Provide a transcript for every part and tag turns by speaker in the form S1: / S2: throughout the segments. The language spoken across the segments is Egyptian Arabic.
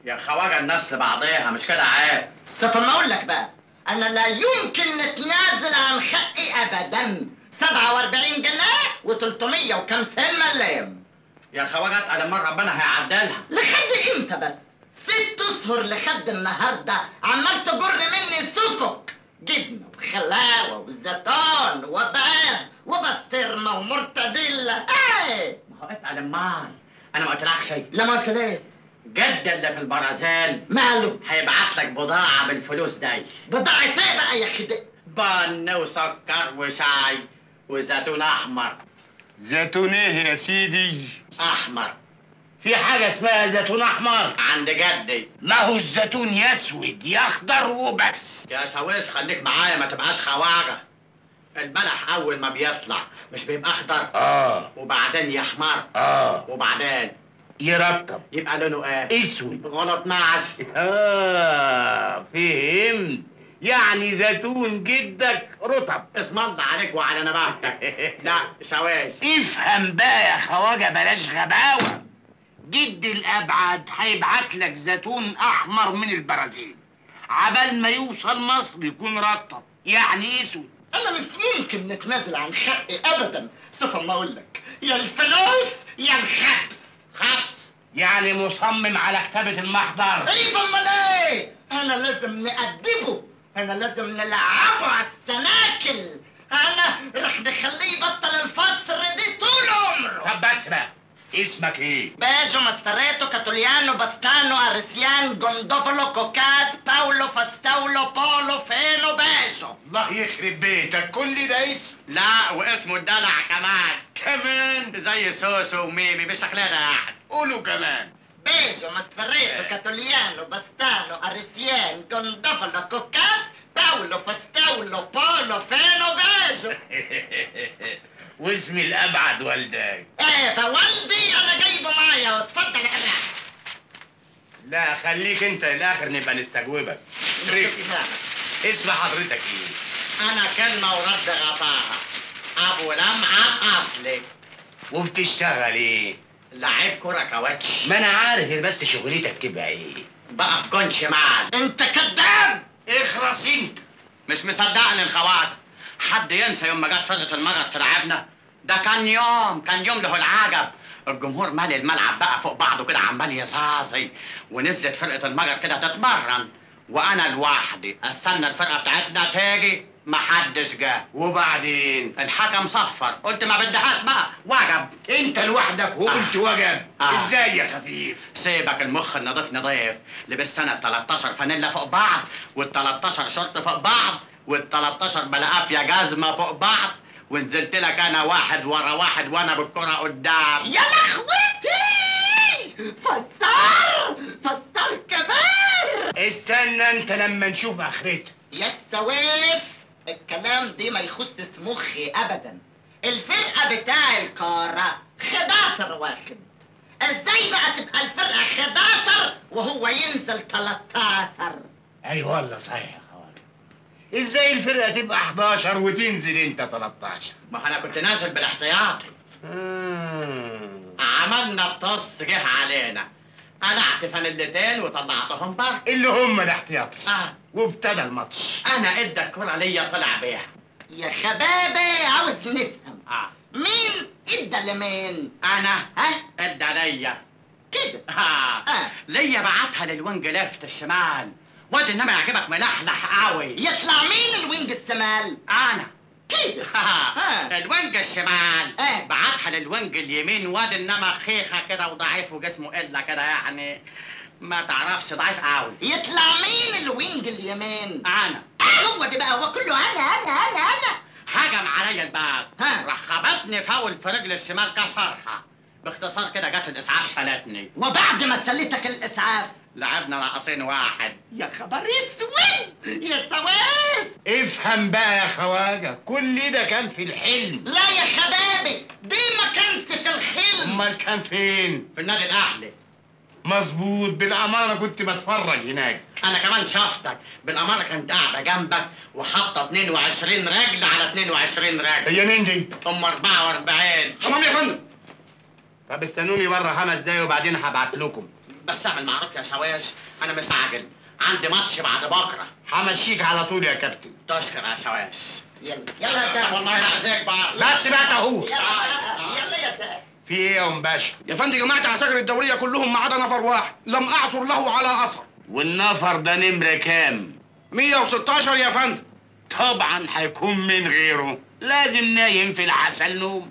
S1: يا خواجه الناس لبعضيها مش كده عيب
S2: طب ما اقول لك بقى انا لا يمكن نتنازل عن حقي ابدا 47 جنيه و300 وكم سن ملام
S1: يا خواجه اتقل المره ربنا هيعدلها
S2: لحد امتى بس ست اشهر لحد النهارده عمال تجر مني سكك جبنه وخلاوه وزيتون وباب وبسطرمه ومرتديلا ايه
S1: ما هو اتقل المال انا ما قلتلكش شيء
S2: لا ما قلتليش
S1: جد اللي في البرازيل
S2: ماله
S1: هيبعت لك بضاعه بالفلوس دي
S2: بضاعة ايه بقى يا خدي
S1: بن وسكر وشاي وزيتون احمر
S3: زيتون ايه يا سيدي
S1: احمر
S3: في حاجة اسمها زيتون احمر
S1: عند جدي
S3: ما هو الزيتون يسود يخضر وبس
S1: يا شاويش خليك معايا ما تبقاش خواجه البلح اول ما بيطلع مش بيبقى اخضر
S3: اه
S1: وبعدين يحمر
S3: اه
S1: وبعدين
S3: يرطب
S1: يبقى لونه ايه
S3: اسود
S1: غلط نعس
S3: اه فهمت يعني زيتون جدك رطب
S1: اسم الله عليك وعلى نباتك لا شاويش
S3: افهم بقى يا خواجه بلاش غباوه جد الابعد هيبعت لك زيتون احمر من البرازيل عبال ما يوصل مصر يكون رطب يعني اسود
S2: انا مش ممكن نتنازل عن حقي ابدا سوف ما اقول لك يا الفلوس يا الحبس
S1: خبز
S3: يعني مصمم على كتابة المحضر
S2: ايه امال ايه انا لازم نأدبه انا لازم نلعبه على السناكل انا رح نخليه يبطل الفصر دي طول عمره
S3: طب بس بقى اسمك ايه؟
S2: بيجو ماسفريتو كاتوليانو باستانو ارسيان جوندوفولو كوكاس باولو فاستولو بولو فينو بيجو
S3: الله يخرب بيتك كل ده اسم
S1: لا واسمه الدلع كمان
S3: كمان
S1: زي سوسو وميمي بشكلنا يعني
S3: قولوا كمان
S2: بيجو ماسفريتو كاتوليانو باستانو ارسيان جوندوفولو كوكاس باولو فاستولو بولو فينو بيجو
S3: واسمي الابعد والدك
S2: ايه فوالدي انا جايبه معايا واتفضل يا حبيبي
S3: لا خليك انت الاخر نبقى نستجوبك اسم حضرتك ايه؟
S1: انا كلمه ورد غطاها ابو لمعه اصلي
S3: وبتشتغل ايه؟
S1: لعيب كره كاوتش
S3: ما انا عارف بس شغلتك تبقى ايه؟
S1: بقى في كون شمال
S2: انت كذاب
S3: اخرس انت
S1: مش مصدقني الخواجه حد ينسى يوم ما جت فرقه المجر تلعبنا ده كان يوم كان يوم له العجب الجمهور مالي الملعب بقى فوق بعضه كده عمال يصاصي ونزلت فرقه المجر كده تتمرن وانا لوحدي استنى الفرقه بتاعتنا تيجي محدش جه
S3: وبعدين
S1: الحكم صفر قلت ما بدهاش بقى وجب
S3: انت لوحدك وقلت
S1: آه.
S3: وجب
S1: آه.
S3: ازاي يا خفيف
S1: سيبك المخ النظيف نضيف لبست انا 13 فانيلا فوق بعض وال 13 شورت فوق بعض وال 13 بلقافيا جزمه فوق بعض ونزلت لك انا واحد ورا واحد وانا بالكره قدام
S2: يا لخوتي فسر فسر كبار
S3: استنى انت لما نشوف اخرتها
S2: يا السويس الكلام دي ما يخصش مخي ابدا الفرقه بتاع القاره 11 واخد ازاي بقى تبقى الفرقه 11 وهو ينزل 13
S3: اي والله صحيح يا خواجه ازاي الفرقه تبقى 11 وتنزل انت 13
S1: ما انا كنت نازل بالاحتياطي
S3: مم.
S1: عملنا الطص جه علينا قلعت فانيلتين وطلعتهم بره
S3: اللي هم الاحتياطي
S1: آه.
S3: وابتدى الماتش
S1: انا ادى الكره ليا طلع بيها
S2: يا شبابي عاوز نفهم
S1: آه.
S2: مين ادى لمين
S1: انا
S2: ها
S1: ادى ليا
S2: كده
S1: آه.
S2: آه.
S1: ليا بعتها للوينج ليفت الشمال واد انما يعجبك ملحلح قوي
S2: يطلع مين الوينج الشمال
S1: انا
S2: كده آه.
S1: الوينج الشمال
S2: آه.
S1: بعتها للوينج اليمين واد انما خيخه كده وضعيف وجسمه قله كده يعني ما تعرفش ضعيف قوي
S2: يطلع مين الوينج اليمين
S1: انا
S2: آه هو ده بقى هو كله انا انا انا انا
S1: هجم عليا الباب
S2: ها.
S1: راح خبطني فاول في رجل الشمال كسرها باختصار كده جت الاسعاف شالتني
S2: وبعد ما سلتك الاسعاف
S1: لعبنا ناقصين واحد
S2: يا خبر اسود يا سواس
S3: افهم بقى يا خواجه كل ده كان في الحلم
S2: لا يا شبابي دي ما كانش في الحلم
S3: امال كان فين
S1: في النادي الاهلي
S3: مظبوط بالامانه كنت بتفرج هناك
S1: انا كمان شفتك بالامانه كنت قاعده جنبك وحاطه 22 رجل على 22 رجل
S3: هي مين دي
S1: ام 44
S2: تمام يا فندم
S3: طب استنوني بره خمس دقايق وبعدين هبعت لكم
S1: بس اعمل معروف يا شواش انا مستعجل عندي ماتش بعد بكره
S3: همشيك على طول يا كابتن
S1: تشكر يا شواش
S2: يلا يلا يا تاج
S1: والله لا ازيك بقى
S3: بس بقى اهو
S2: يلا بقى، يلا يا تاج
S3: في ايه يا ام باشا
S4: يا فندم جماعة عساكر الدورية كلهم ما عدا نفر واحد لم أعثر له على أثر
S3: والنفر ده نمرة كام
S4: 116 يا فندم
S3: طبعا هيكون من غيره لازم نايم في العسل نوم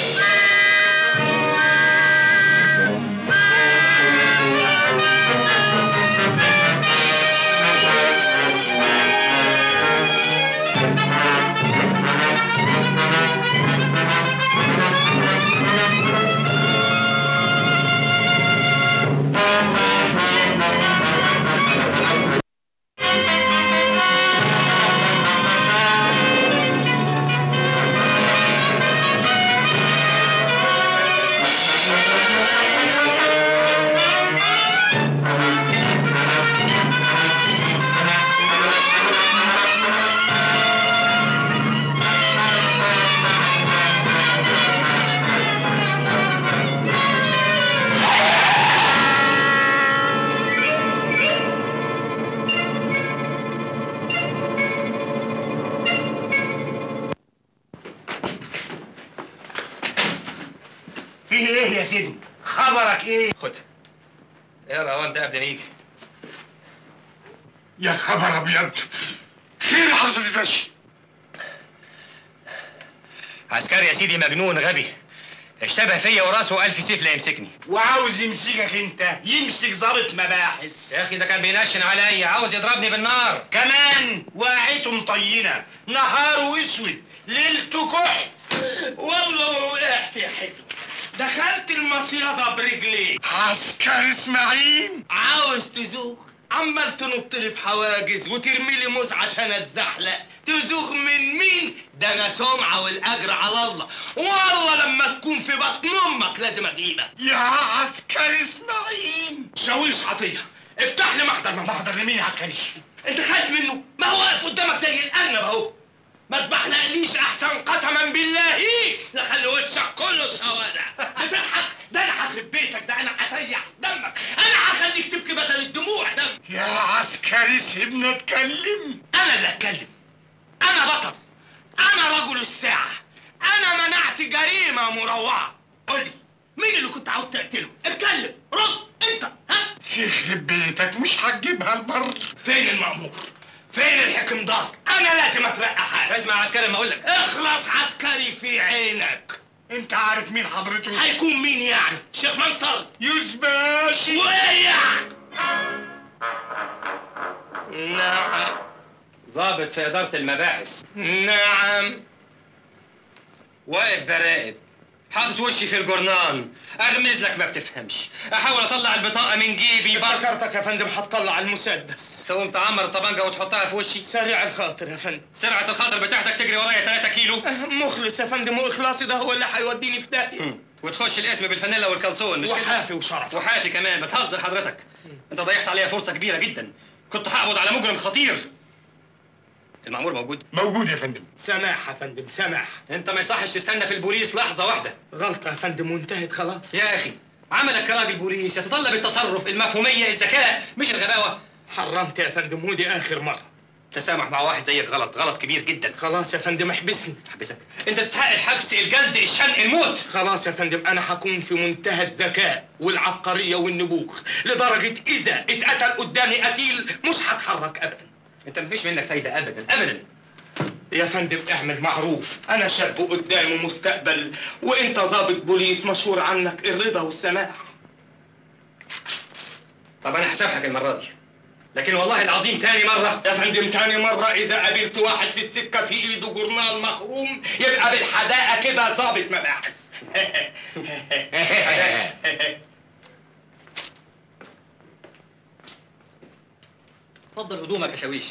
S3: فيه ايه يا سيدي خبرك ايه
S5: خد اقرا وانت قبل ما يجي
S3: يا خبر ابيض خير يا حضرة الباشا
S5: عسكري يا سيدي مجنون غبي اشتبه فيا وراسه ألف سيف لا يمسكني
S3: وعاوز يمسكك انت يمسك ضابط مباحث
S5: يا اخي ده كان بينشن عليا عاوز يضربني بالنار
S3: كمان وقعته مطينة نهاره اسود ليلته كحل والله وقعت يا حلو دخلت المصيدة برجلي عسكر اسماعيل عاوز تزوغ عمال تنط لي في حواجز وترمي لي موز عشان اتزحلق تزوغ من مين؟ ده انا سمعه والاجر على الله والله لما تكون في بطن امك لازم اجيبك يا عسكر اسماعيل شاويش عطيه افتح لي محضر من محضر لمين يا عسكري انت خايف منه ما هو واقف قدامك زي الارنب اهو ما تبحلقليش احسن قسما بالله لا خلي وشك كله شوارع بتضحك ده انا هخرب بيتك ده انا هسيح دمك انا هخليك تبكي بدل الدموع ده يا عسكري سيبنا اتكلم انا اللي اتكلم انا بطل انا رجل الساعه انا منعت جريمه مروعه قول لي مين اللي كنت عاوز تقتله اتكلم رد انت ها يخرب بيتك مش هتجيبها البر فين المأمور فين الحكم دار انا لازم اترقى حاجه
S5: اسمع يا عسكري ما اقول لك
S3: اخلص عسكري في عينك انت عارف مين حضرته هيكون مين يعني شيخ منصر يوسباشي وايه يعني نعم
S5: ضابط في إدارة المباحث
S3: نعم
S5: واقف براقب حاطط وشي في الجرنان اغمز لك ما بتفهمش احاول اطلع البطاقه من جيبي بر...
S3: افتكرتك يا فندم هتطلع المسدس
S5: تقوم تعمر الطبنجه وتحطها في وشي
S3: سريع الخاطر يا فندم
S5: سرعه الخاطر بتاعتك تجري ورايا 3 كيلو
S3: مخلص يا فندم واخلاصي ده هو اللي هيوديني في داهيه
S5: وتخش الاسم بالفانيلا والكلسون مش كده؟
S3: وحافي وشرف
S5: وحافي كمان بتهزر حضرتك انت ضيعت عليا فرصه كبيره جدا كنت هقبض على مجرم خطير المأمور موجود
S4: موجود يا فندم
S3: سماح يا فندم سماح
S5: انت ما يصحش تستنى في البوليس لحظه واحده
S3: غلطة يا فندم وانتهت خلاص
S5: يا اخي عملك كراجل بوليس يتطلب التصرف المفهوميه الذكاء مش الغباوه
S3: حرمت يا فندم ودي آخر مرة
S5: التسامح مع واحد زيك غلط غلط كبير جدا
S3: خلاص يا فندم احبسني
S5: حبسك انت تستحق الحبس الجلد الشنق الموت
S3: خلاص يا فندم أنا هكون في منتهى الذكاء والعبقرية والنبوغ لدرجة إذا اتقتل قدامي قتيل مش هتحرك أبدا
S5: انت مفيش منك فايده ابدا ابدا
S3: يا فندم اعمل معروف أنا شاب قدامه مستقبل وأنت ضابط بوليس مشهور عنك الرضا والسماح
S5: طب انا هسامحك المره دي لكن والله العظيم تاني مره
S3: يا فندم تاني مرة إذا قابلت واحد في السكة في إيده جورنال مخروم يبقى بالحداقة كده ظابط مباحث
S5: اتفضل هدومك يا شاويش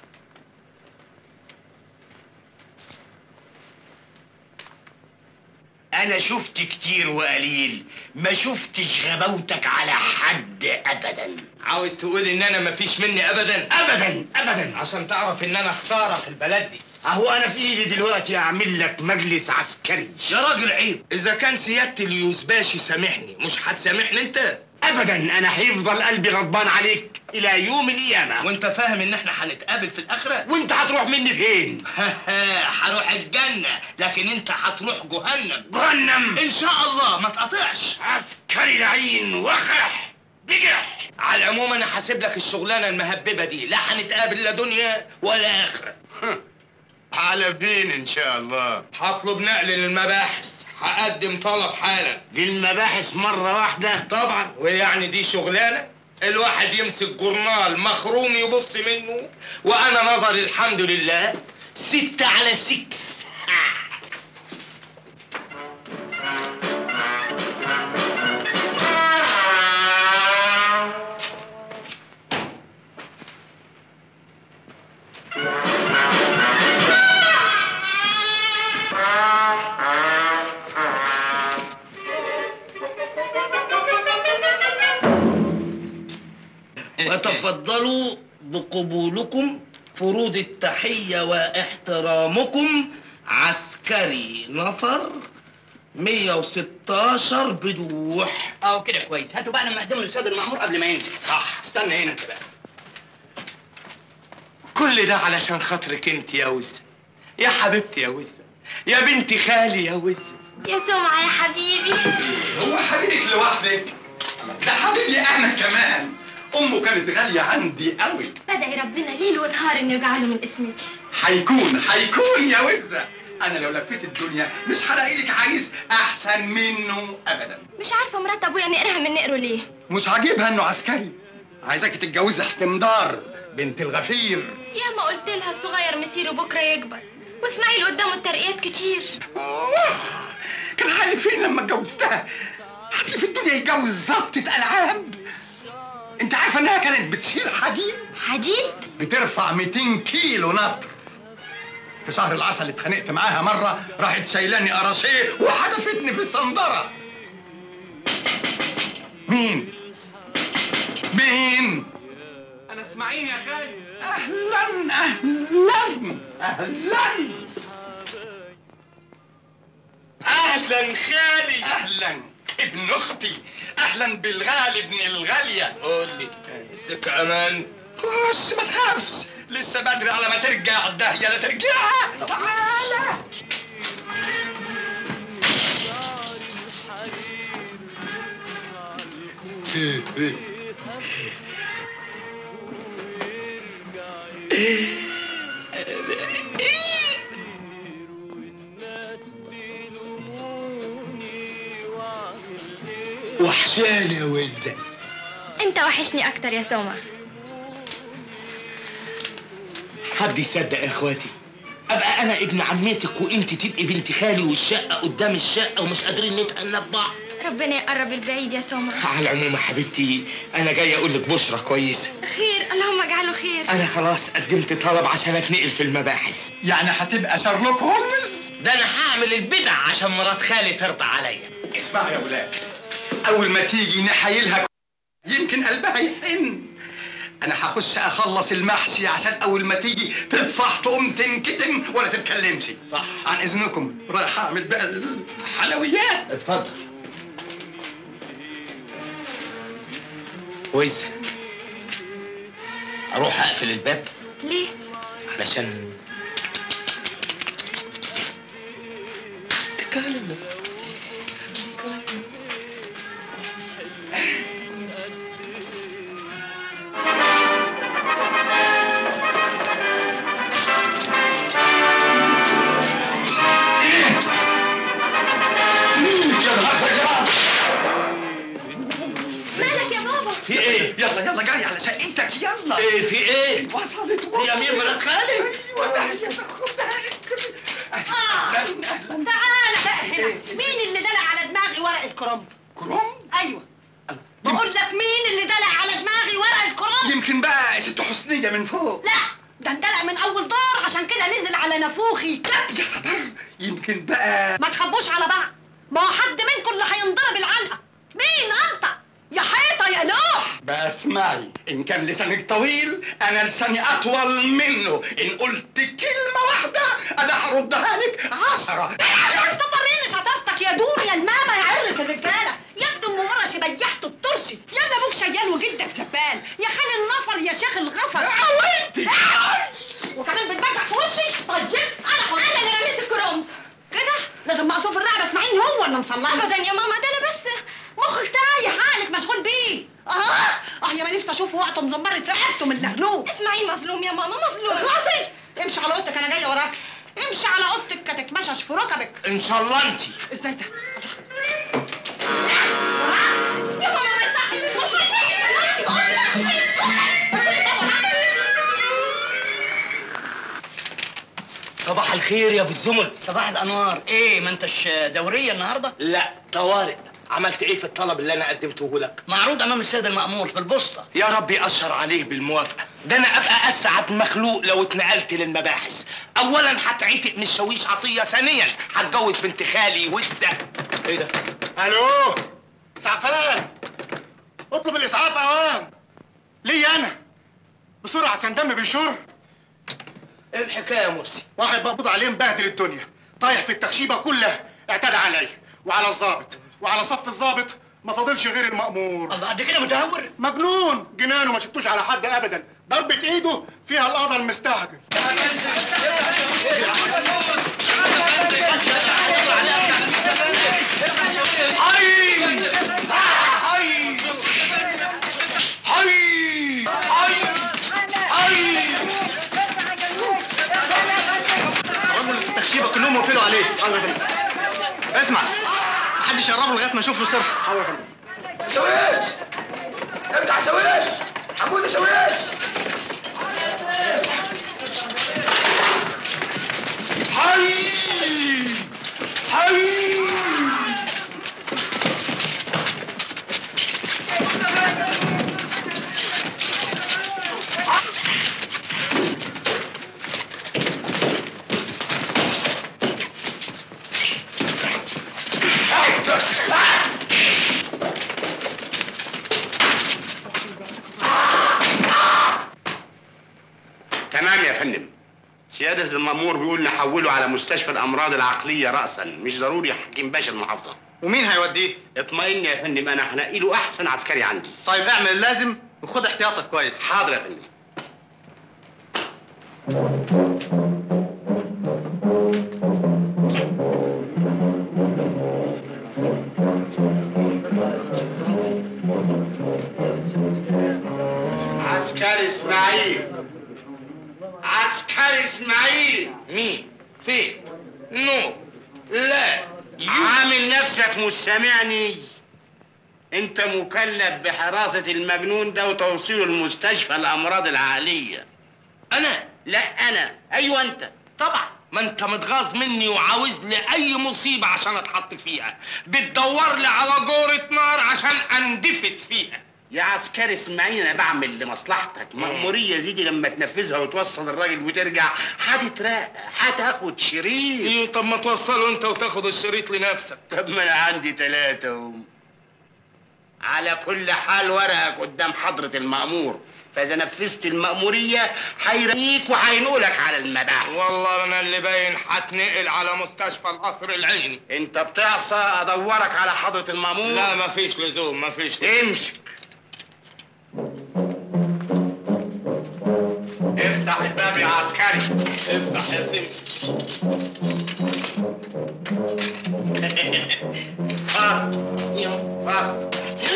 S3: انا شفت كتير وقليل ما شفتش غباوتك على حد ابدا
S6: عاوز تقول ان انا مفيش مني ابدا
S3: ابدا ابدا
S6: عشان تعرف ان انا خساره في البلد دي
S3: اهو انا في ايدي دلوقتي اعمل لك مجلس عسكري
S6: يا راجل عيب اذا كان سياده اليوسباشي سامحني مش هتسامحني انت
S3: ابدا انا هيفضل قلبي غضبان عليك الى يوم القيامه
S6: وانت فاهم ان احنا هنتقابل في الاخره
S3: وانت هتروح مني فين
S6: هروح الجنه لكن انت هتروح جهنم
S3: جهنم
S6: ان شاء الله ما تقطعش
S3: عسكري لعين وخح بجح
S6: على العموم انا حاسب لك الشغلانه المهببه دي لا هنتقابل لا دنيا ولا اخره
S3: على فين ان شاء الله
S6: هطلب نقل للمباحث هقدم طلب حالا
S3: دي المباحث مره واحده
S6: طبعا ويعني دي شغلانه الواحد يمسك جورنال مخروم يبص منه وانا نظري الحمد لله ستة على سكس وتفضلوا بقبولكم فروض التحية واحترامكم عسكري نفر 116 بدوح
S1: اه كده كويس هاتوا بقى لما اقدمه للاستاذ المأمور قبل ما ينزل صح استنى هنا انت بقى
S6: كل ده علشان خاطرك انت يا وزة يا حبيبتي يا وزة يا بنت خالي يا وزة
S7: يا سمعة يا حبيبي
S4: هو حبيبك لوحدك ده حبيبي انا كمان امه كانت غاليه عندي قوي
S7: بدعي ربنا ليل ونهار انه يجعله من اسمتي
S4: هيكون هيكون يا وزه انا لو لفيت الدنيا مش هلاقي لك عريس احسن منه ابدا
S7: مش عارفة مرات ابويا نقرها من نقره ليه
S4: مش عاجبها انه عسكري عايزاك تتجوزي حكمدار بنت الغفير
S7: يا ما قلت لها الصغير مسيره بكرة يكبر واسماعيل قدامه الترقيات كتير
S4: آه، كان حالي فين لما اتجوزتها حد في الدنيا يتجوز ظابطة العاب انت عارفه انها كانت بتشيل حديد
S7: حديد
S4: بترفع 200 كيلو نطر في شهر العسل اتخانقت معاها مرة راحت شايلاني قراصيه وحدفتني في الصندرة مين؟ مين؟
S6: انا اسماعيل يا خالي
S4: أهلا أهلا أهلا
S6: اهلا خالي
S4: أهلا ابن أختي أهلا بالغالي ابن الغالية
S6: قول لي مسك امان
S4: خش ما تخافش لسه بدري على ما ترجع الداهية لا ترجعها تعالى
S6: وحشاني يا وزة
S7: انت وحشني اكتر يا سمعة
S6: حد يصدق يا اخواتي ابقى انا ابن عمتك وانت تبقي بنت خالي والشقه قدام الشقه ومش قادرين نتهنى ببعض
S7: ربنا يقرب البعيد يا سمعة
S6: على العموم يا حبيبتي انا جاي اقول لك بشرى كويسه
S7: خير اللهم اجعله خير
S6: انا خلاص قدمت طلب عشان اتنقل في المباحث
S4: يعني هتبقى شارلوك هولمز
S6: ده انا هعمل البدع عشان مرات خالي ترضى عليا
S4: اسمع يا ولاد اول ما تيجي نحايلها يمكن قلبها يحن انا هخش اخلص المحشي عشان اول ما تيجي تطفح تقوم تنكتم ولا تتكلمش
S6: صح.
S4: عن اذنكم رايح اعمل بقى الحلويات
S6: اتفضل وز اروح اقفل الباب
S7: ليه
S6: علشان تكلم
S4: يا نهار أبيض.
S7: مالك يا بابا
S6: في ايه؟
S4: يلا يلا جري على شقتك يلا
S6: ايه في ايه؟
S4: وصلت
S6: هي مين مرات خالي؟
S4: ايوه ده هي تاخدها اهلا اهلا
S2: تعالى بقى هنا مين اللي دلع على دماغي ورق الكرنب
S4: كروم
S2: ايوه بقول لك مين اللي دلع على دماغي ورق الكرنب
S4: يمكن بقى ست حسنية من فوق
S2: لا ده اندلع من اول دور عشان كده نزل على نافوخي كبش
S4: يا خبر يمكن بقى
S2: ما تخبوش على بعض ما هو حد منكم اللي هينضرب العلقه مين انت يا حيطه يا لوح
S4: بقى اسمعي ان كان لسانك طويل انا لساني اطول منه ان قلت كلمة واحدة انا هردها لك عشرة
S2: انت وريني شطارتك يا دون يا الماما يا عرة الرجاله يا ابن ام مرة شبيحت الترشي يا
S8: مشغول بيه اه اه يا ما نفسي اشوف وقته مزمرة رقبته من لهلوب
S7: اسماعيل مظلوم يا ماما مظلوم
S8: اخلصي امشي على اوضتك انا جايه وراك امشي على اوضتك هتتمشش في ركبك
S6: ان شاء الله انت
S8: ازاي ده
S7: يا ماما ما يصحش
S6: صباح الخير يا ابو الزمل
S3: صباح الانوار ايه ما انتش دوريه النهارده
S6: لا طوارئ عملت ايه في الطلب اللي انا قدمته لك
S3: معروض امام السيد المامور في البوسطه
S6: يا رب يأشر عليه بالموافقة ده أنا أبقى أسعد مخلوق لو اتنقلت للمباحث أولا هتعتق من الشاويش عطية ثانيا هتجوز بنت خالي وده إيه ده؟
S4: الو اسعافات اطلب الاسعاف اوام ليه انا بسرعه عشان دم بيشر
S6: إيه الحكاية يا مرسي؟
S4: واحد مقبوض عليه مبهدل الدنيا طايح في التخشيبه كلها اعتدى عليا وعلى الضابط وعلى صف الضابط ما فاضلش غير المأمور
S3: الله قد كده متهور
S4: مجنون جنانه ما شفتوش على حد ابدا ضربة ايده فيها القضا المستعجل الرجل اللي في التخشيبه كلهم وقفلوا عليه حاضر يا فندم اسمع محدش يقربه لغايه ما اشوف له سر حاضر يا فندم
S6: شاويش افتح شاويش حمودة شاويش حي حي
S1: تمام يا فندم سيادة المأمور بيقول نحوله على مستشفى الأمراض العقلية رأسا مش ضروري حكيم باشا المحافظة
S4: ومين هيوديه؟
S1: اطمئن يا فندم أنا هنقله أحسن عسكري عندي
S4: طيب اعمل اللازم وخد احتياطك كويس
S1: حاضر يا فندم عسكري اسماعيل عسكري اسماعيل
S6: مين؟ فين؟ نو لا
S1: عامل نفسك مش سامعني انت مكلف بحراسة المجنون ده وتوصيله المستشفى الامراض العقلية
S6: أنا
S1: لا انا ايوه انت
S6: طبعا ما انت متغاظ مني وعاوز لي اي مصيبه عشان اتحط فيها بتدور لي على جوره نار عشان اندفس فيها
S1: يا عسكري اسماعيل انا بعمل لمصلحتك مأمورية زي دي لما تنفذها وتوصل الراجل وترجع هتترقى هتاخد شريط
S6: ايه طب ما توصله انت وتاخد الشريط لنفسك
S1: طب ما انا عندي ثلاثة اهو على كل حال ورقك قدام حضرة المأمور فإذا نفذت المأمورية هيرقيك وهينقلك على المباحث
S6: والله انا اللي باين هتنقل على مستشفى القصر العيني
S1: انت بتعصى ادورك على حضرة المأمور
S6: لا مفيش لزوم مفيش لزوم.
S1: امشي افتح الباب يا عسكري
S6: افتح يا سمسم
S1: ها ها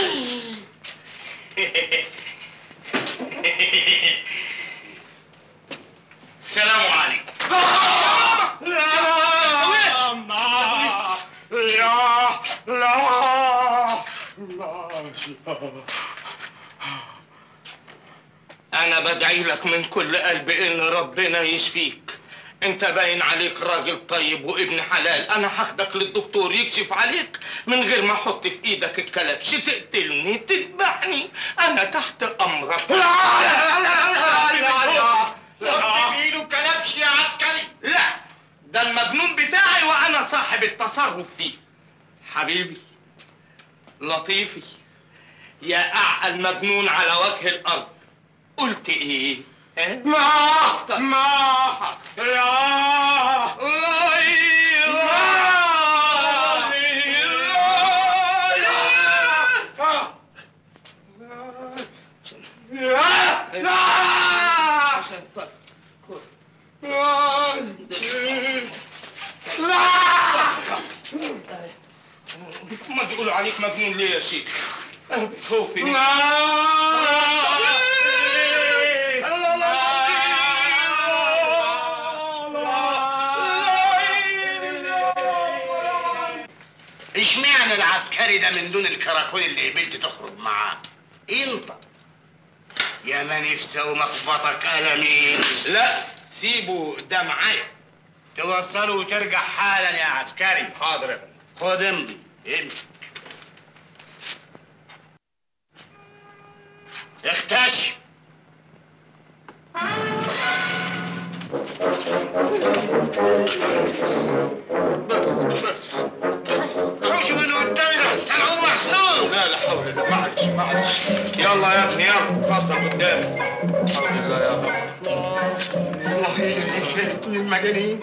S6: السلام عليكم انا بدعي لك من كل قلبي ان ربنا يشفيك انت باين عليك راجل طيب وابن حلال انا هاخدك للدكتور يكشف عليك من غير ما احط في ايدك الكلبش تقتلني تذبحني انا تحت امرك لا لا لا لا لا لا
S1: ايده كلبش يا عسكري
S6: لا ده المجنون بتاعي وانا صاحب التصرف فيه حبيبي لطيفي يا اعقل مجنون على وجه الارض قلت ايه ها؟
S4: ما ما
S6: يا ما تقولوا عليك مجنون ليه يا شيخ انا بتخوفني
S3: اشمعنى العسكري ده من دون الكراكون اللي قبلت تخرج معاه انت يا ما نفسي ومخبطك قلمين
S6: لا سيبه ده معايا
S3: توصله وترجع حالا يا عسكري
S6: حاضر يا فندم
S3: خد امضي امسك اختش خش من قدامي ده السمعون مخنوق
S6: لا لا حول الله معلش معلش يلا يا ابني يلا اتفضل قدامي الحمد لله يا رب
S3: الله يهدي شيطان المجانين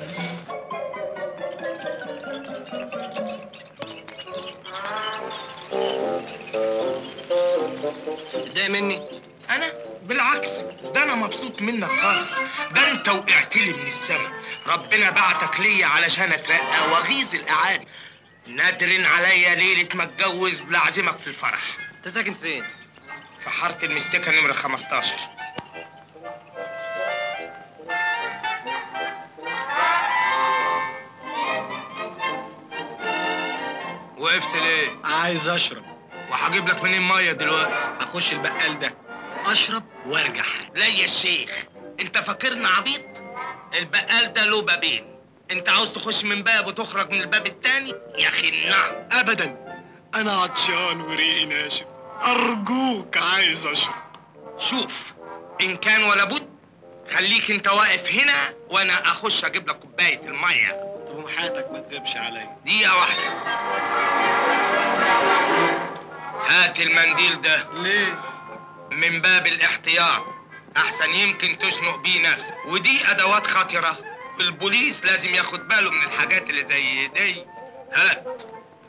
S5: تضايق مني
S6: انا بالعكس ده انا مبسوط منك خالص ده انت وقعت لي من السما ربنا بعتك ليا علشان اترقى واغيظ الاعادي نادرين عليا ليله ما اتجوز لاعزمك في الفرح
S5: انت ساكن فين
S6: في حاره المستكه نمره 15 وقفت ليه؟
S4: عايز اشرب
S6: وهجيب لك منين ميه دلوقتي؟
S4: اخش البقال ده اشرب وارجع
S6: لا يا شيخ انت فاكرنا عبيط البقال ده له بابين انت عاوز تخش من باب وتخرج من الباب التاني يا اخي النعم
S4: ابدا انا عطشان وريقي ناشف ارجوك عايز اشرب
S6: شوف ان كان ولا بد خليك انت واقف هنا وانا اخش اجيب لك كوبايه الميه
S4: طب وحياتك ما تغيبش عليا
S6: دقيقه واحده هات المنديل ده
S4: ليه
S6: من باب الاحتياط احسن يمكن تشنق بيه نفسك ودي ادوات خطره البوليس لازم ياخد باله من الحاجات اللي زي دي هات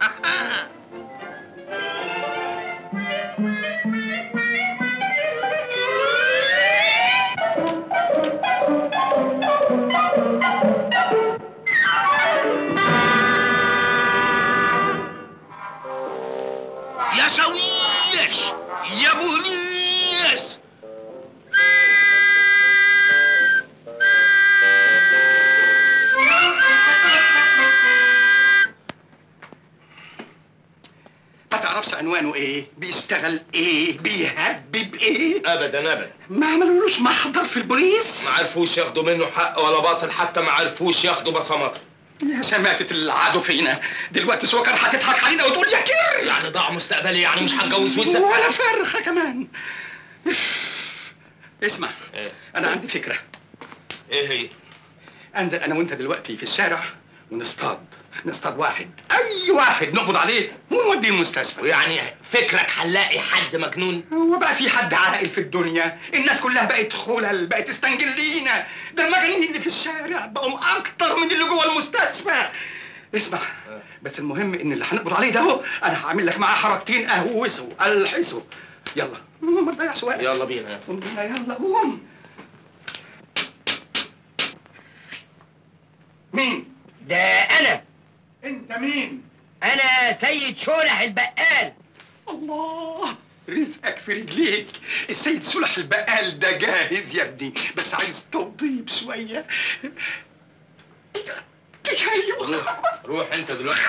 S6: يا شويش يا بوليس
S4: ما تعرفش عنوانه ايه بيشتغل ايه بيهبب ايه
S6: ابدا ابدا
S4: ما عملولوش محضر في البوليس
S6: ما عرفوش ياخدوا منه حق ولا باطل حتى ما عرفوش ياخدوا بصمات
S4: يا شماتة العدو فينا دلوقتي سوكر هتضحك علينا وتقول يا كر
S6: يعني ضاع مستقبلي يعني مش هتجوز وانت
S4: ولا فرخة كمان اسمع
S6: ايه
S4: انا عندي فكرة
S6: ايه هي
S4: انزل انا وانت دلوقتي في الشارع ونصطاد نصطاد واحد اي واحد نقبض عليه ونوديه المستشفى
S6: ويعني فكرك هنلاقي حد مجنون
S4: هو بقى في حد عاقل في الدنيا الناس كلها بقت خلل بقت تستنجل لينا ده المجانين اللي في الشارع بقوا اكتر من اللي جوه المستشفى اسمع بس المهم ان اللي هنقبض عليه ده هو انا هعمل لك معاه حركتين اهوسه الحسه يلا ما تضيعش وقت
S6: يلا بينا
S4: قوم بينا يلا قوم مين
S3: ده انا
S4: انت مين
S3: انا سيد شولح البقال
S4: الله رزقك في رجليك السيد سلح البقال ده جاهز يا ابني بس عايز توضيب شوية ايوه
S6: روح انت دلوقتي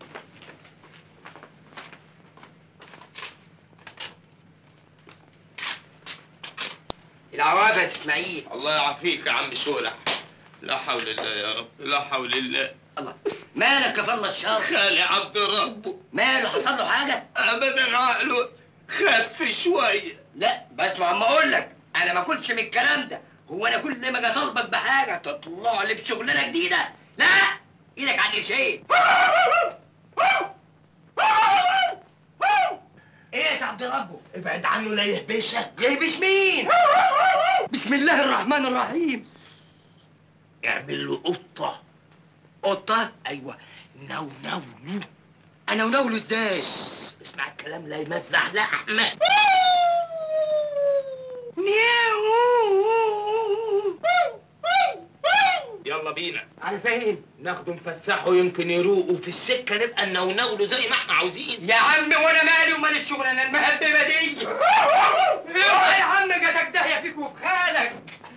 S3: العوافة اسماعيل
S6: الله يعافيك يا عم شولح لا حول الله يا رب لا حول الله
S3: الله مالك يا فضل الشر
S6: خالي عبد ربه
S3: ماله حصل له حاجة
S6: ابدا عقله خف شويه
S3: لا بس ما عم اقول لك انا ما كنتش من الكلام ده هو انا كل ما اجي اطالبك بحاجه تطلع لي بشغلانه جديده لا ايدك على القرشين ايه يا عبد ربه
S6: ابعد عنه لا يهبشك
S3: يهبش مين بسم الله الرحمن الرحيم
S6: اعمل له قطه
S3: قطه
S6: ايوه نو نو نو
S3: انا وناوله ازاي
S6: اسمع الكلام لا يمزح لحمه يلا بينا
S3: على فين
S6: ناخده نفسحه يمكن يروق وفي السكه نبقى نناوله زي ما احنا عاوزين
S3: يا عم وانا مالي ومال الشغلانه المهببه دي اوعى يا عم جاتك داهيه فيك وفي خالك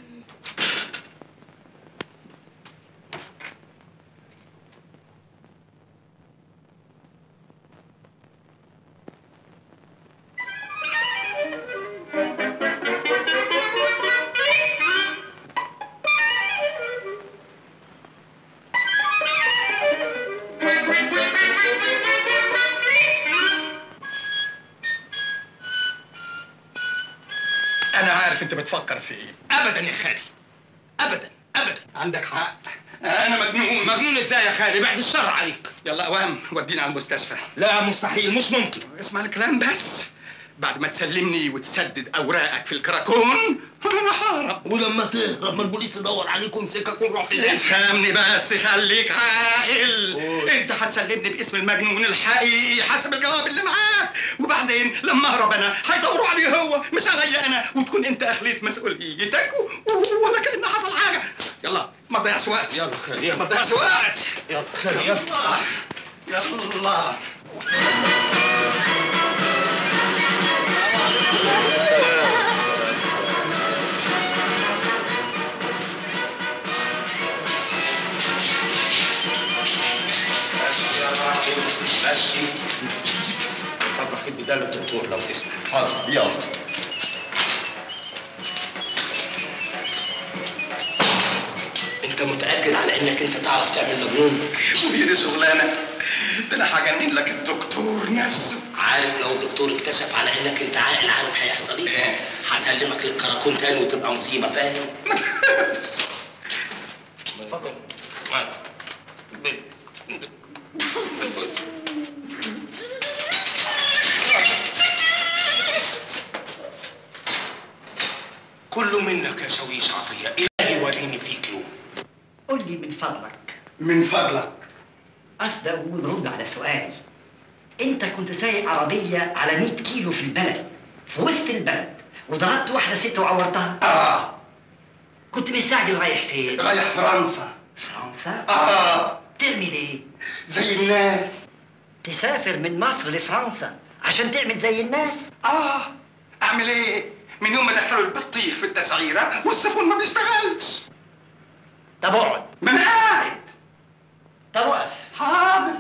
S4: انا عارف انت بتفكر في ايه
S6: ابدا يا خالي ابدا ابدا
S4: عندك حق انا مجنون
S6: مجنون ازاي يا خالي بعد الشر عليك
S4: يلا اوام ودينا على المستشفى
S6: لا مستحيل مش ممكن
S4: اسمع الكلام بس بعد ما تسلمني وتسدد اوراقك في الكراكون انا ههرب
S6: ولما تهرب ما البوليس يدور عليك ويمسكك ويروح فين
S4: افهمني بس خليك عاقل انت هتسلمني باسم المجنون الحقيقي حسب الجواب اللي معاك وبعدين لما اهرب انا هيدوروا عليه هو مش عليا انا وتكون انت اخليت مسؤوليتك و- و- ولا كان حصل حاجه يلا ما تضيعش وقت
S6: يلا خالي
S4: ما
S6: يلا
S4: تضيعش وقت
S6: يلا خالي يلا
S4: يلا
S6: ماشي طب اخد بدال الدكتور لو تسمح
S4: حاضر يلا
S6: انت متاكد على انك انت تعرف تعمل مجنون
S4: وهي دي شغلانه ده انا هجنن لك الدكتور نفسه
S6: عارف لو الدكتور اكتشف على انك انت عاقل عارف هيحصل ايه
S4: إيه؟
S6: هسلمك للكراكون تاني وتبقى مصيبه فاهم اتفضل كله منك يا شويش عطيه الهي وريني فيك يوم
S2: قول لي من فضلك
S4: من فضلك
S2: أصدق ونرد على سؤال أنت كنت سايق عربية على 100 كيلو في البلد في وسط البلد وضربت واحدة ست وعورتها
S4: اه
S2: كنت مستعجل رايح فين؟
S4: رايح فرنسا
S2: فرنسا؟
S4: اه
S2: تعمل إيه؟
S4: زي الناس
S2: تسافر من مصر لفرنسا عشان تعمل زي الناس؟
S4: اه اعمل ايه من يوم ما دخلوا البطيخ في التسعيره والسفن ما بيشتغلش
S2: طب اقعد
S4: ما انا قاعد
S2: طب وقف
S4: حاضر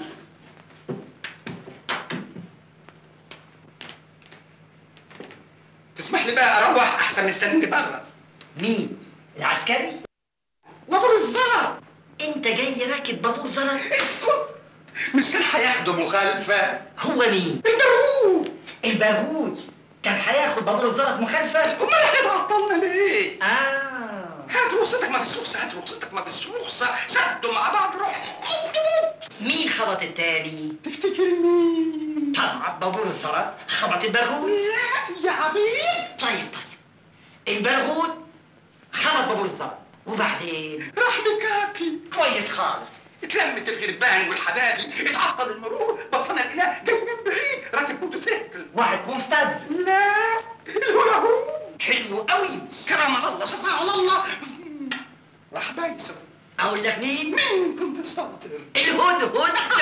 S4: تسمح لي بقى اروح احسن مستنيني بره
S2: مين؟ العسكري؟
S4: وابور الزلط
S2: أنت جاي راكب بابور زلط؟
S4: اسكت مش كان هياخدوا مخالفه
S2: هو مين؟
S4: البرود
S2: البرغوث كان هياخد بابور الزلط مخالفة؟
S4: امال احنا اتعطلنا ليه
S2: آه
S4: هات رخصتك ما فيش رخصه هات رخصتك ما فيش رخصه شدوا مع بعض روح
S2: مين خبط التاني؟
S4: تفتكر مين
S2: طبعا بابور الزلط خبط البرغوث
S4: لا يا عبيد
S2: طيب طيب البرغوث خبط بابور الزلط وبعدين
S4: راح مكاكي
S2: كويس خالص
S4: اتلمت الغربان والحدادي اتعطل المرور بطلنا الاله جاي من بعيد راكب موتوسيكل
S2: واحد كونستابل
S4: لا الهنا هو
S2: حلو قوي
S4: كرم الله شفاعة على الله راح بايسه
S2: اقول لك مين؟
S4: مين كنت شاطر
S2: الهدهد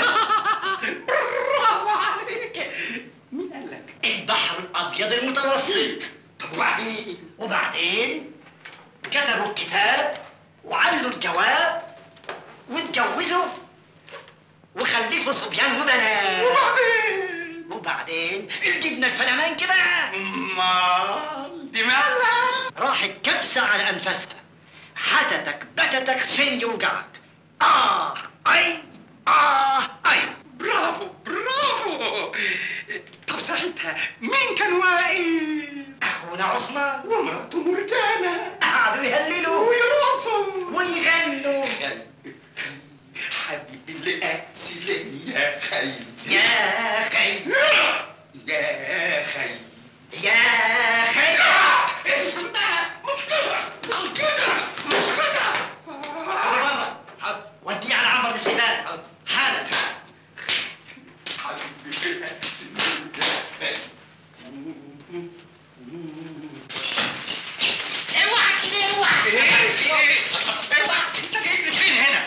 S4: برافو عليك مين قال لك
S2: البحر الابيض المتوسط
S4: طب وبعدين
S2: وبعدين كتبوا الكتاب وعلوا الجواب واتجوزوا وخلفوا صبيان وبنات
S4: وبعدين
S2: وبعدين الجبنه الفلامنك بقى
S4: امال دي مالها
S2: راحت كبسه على انفاسها حتتك بتتك فين يوجعك اه اي اه اي
S4: برافو برافو طب ساعتها مين كان واقف
S2: اخونا عثمان
S4: ومراته مرجانة
S2: قعدوا يهللوا
S4: ويرقصوا
S2: ويغنوا
S4: حبيبي اللي قاسي يا خي
S2: يا خي
S4: يا خي
S2: يا خي
S4: اسكت بقى مش كده مش كده مش كده
S2: وديه على عمر الشباب حالا
S4: حبيبي اللي قاسي
S2: اوعى كده اوعى
S4: ايه ايه اوعى انت جايبني فين هنا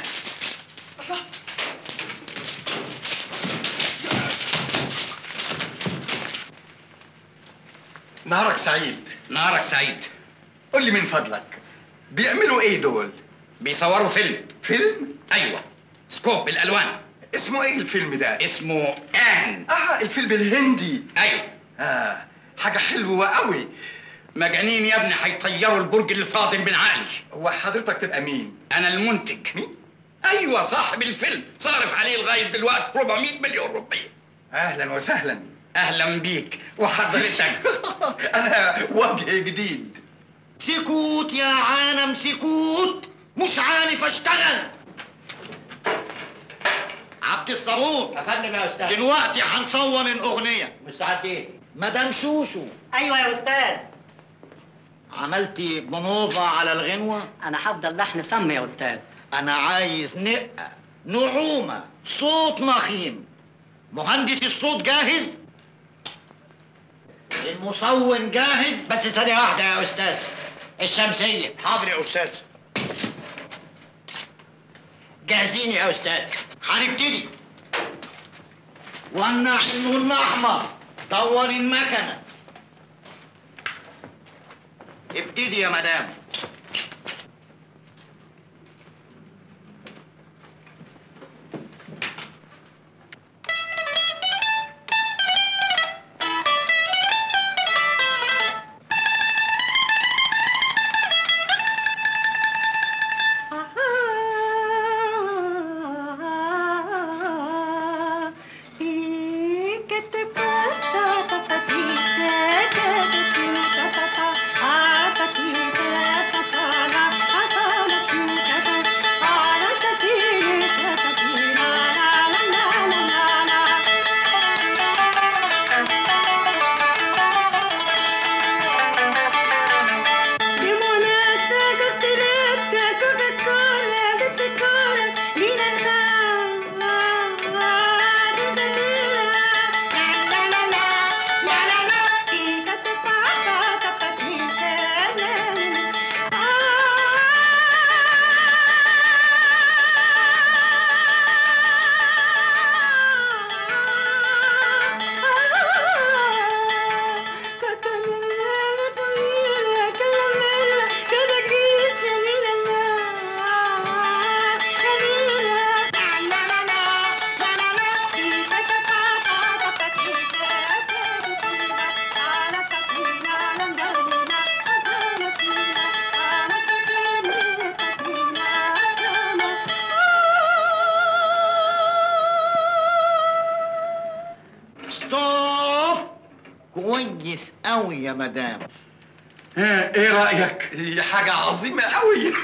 S4: نهارك سعيد
S1: نهارك سعيد
S4: قول لي من فضلك بيعملوا ايه دول
S1: بيصوروا فيلم
S4: فيلم
S1: ايوه سكوب بالالوان
S4: اسمه ايه الفيلم ده
S1: اسمه ان
S4: اه الفيلم الهندي
S1: ايوه
S4: اه حاجه حلوه قوي
S1: مجانين يا ابني هيطيروا البرج اللي فاضل من عقلي
S4: هو حضرتك تبقى مين
S1: انا المنتج
S4: مين
S1: ايوه صاحب الفيلم صارف عليه لغايه دلوقتي 400 مليون روبيه
S4: اهلا وسهلا
S1: اهلا بيك وحضرتك
S4: انا وجه جديد
S2: سكوت يا عالم سكوت مش عارف اشتغل عبد الصبور
S3: افندم يا استاذ
S2: دلوقتي هنصور الاغنيه
S3: مستعدين
S2: مدام شوشو
S9: ايوه يا استاذ
S2: عملتي بنوفا على الغنوه
S9: انا هفضل لحن فم يا استاذ
S2: انا عايز نقه نعومه صوت نخيم مهندس الصوت جاهز المصون جاهز بس ثانيه واحده يا استاذ الشمسيه
S1: حاضر يا استاذ
S2: جاهزين يا استاذ هنبتدي والنحن الاحمر دور المكنه ابتدي يا مدام ستوب كويس قوي يا مدام
S4: ها ايه رايك هي حاجه عظيمه قوي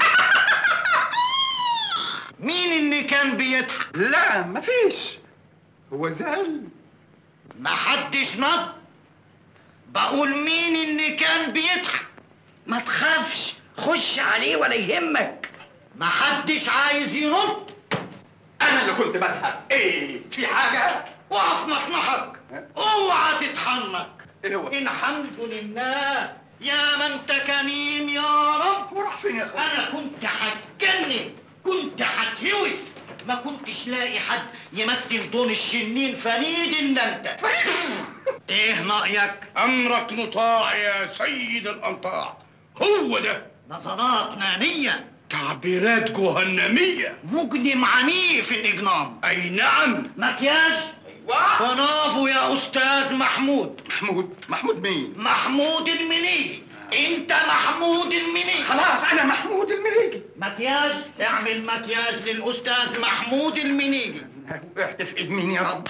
S2: مين اللي كان بيضحك
S4: لا مفيش هو زعل
S2: محدش نط بقول مين اللي كان بيضحك
S3: ما تخافش خش عليه ولا يهمك
S2: محدش عايز ينط
S4: انا اللي كنت بضحك ايه في حاجه
S2: وقف مطمحك اوعى تتحنك
S4: ايه هو
S2: الحمد لله يا من تكنيم يا رب
S4: وراح فين يا اخويا
S2: انا كنت هتجنن كنت هتهوس ما كنتش لاقي حد يمثل دون الشنين فريد الا انت ايه رايك
S3: امرك مطاع يا سيد الانطاع هو ده
S2: نظرات نانيه
S3: تعبيرات جهنميه
S2: مجنم عنيف الاجنام
S3: اي نعم
S2: مكياج
S4: ايوه
S2: برافو يا استاذ محمود
S4: محمود محمود مين
S2: محمود المنيجي انت محمود المنيجي
S4: خلاص انا محمود المريجي
S2: مكياج اعمل مكياج للاستاذ محمود المنيجي
S4: وقعت في ايد مين يا رب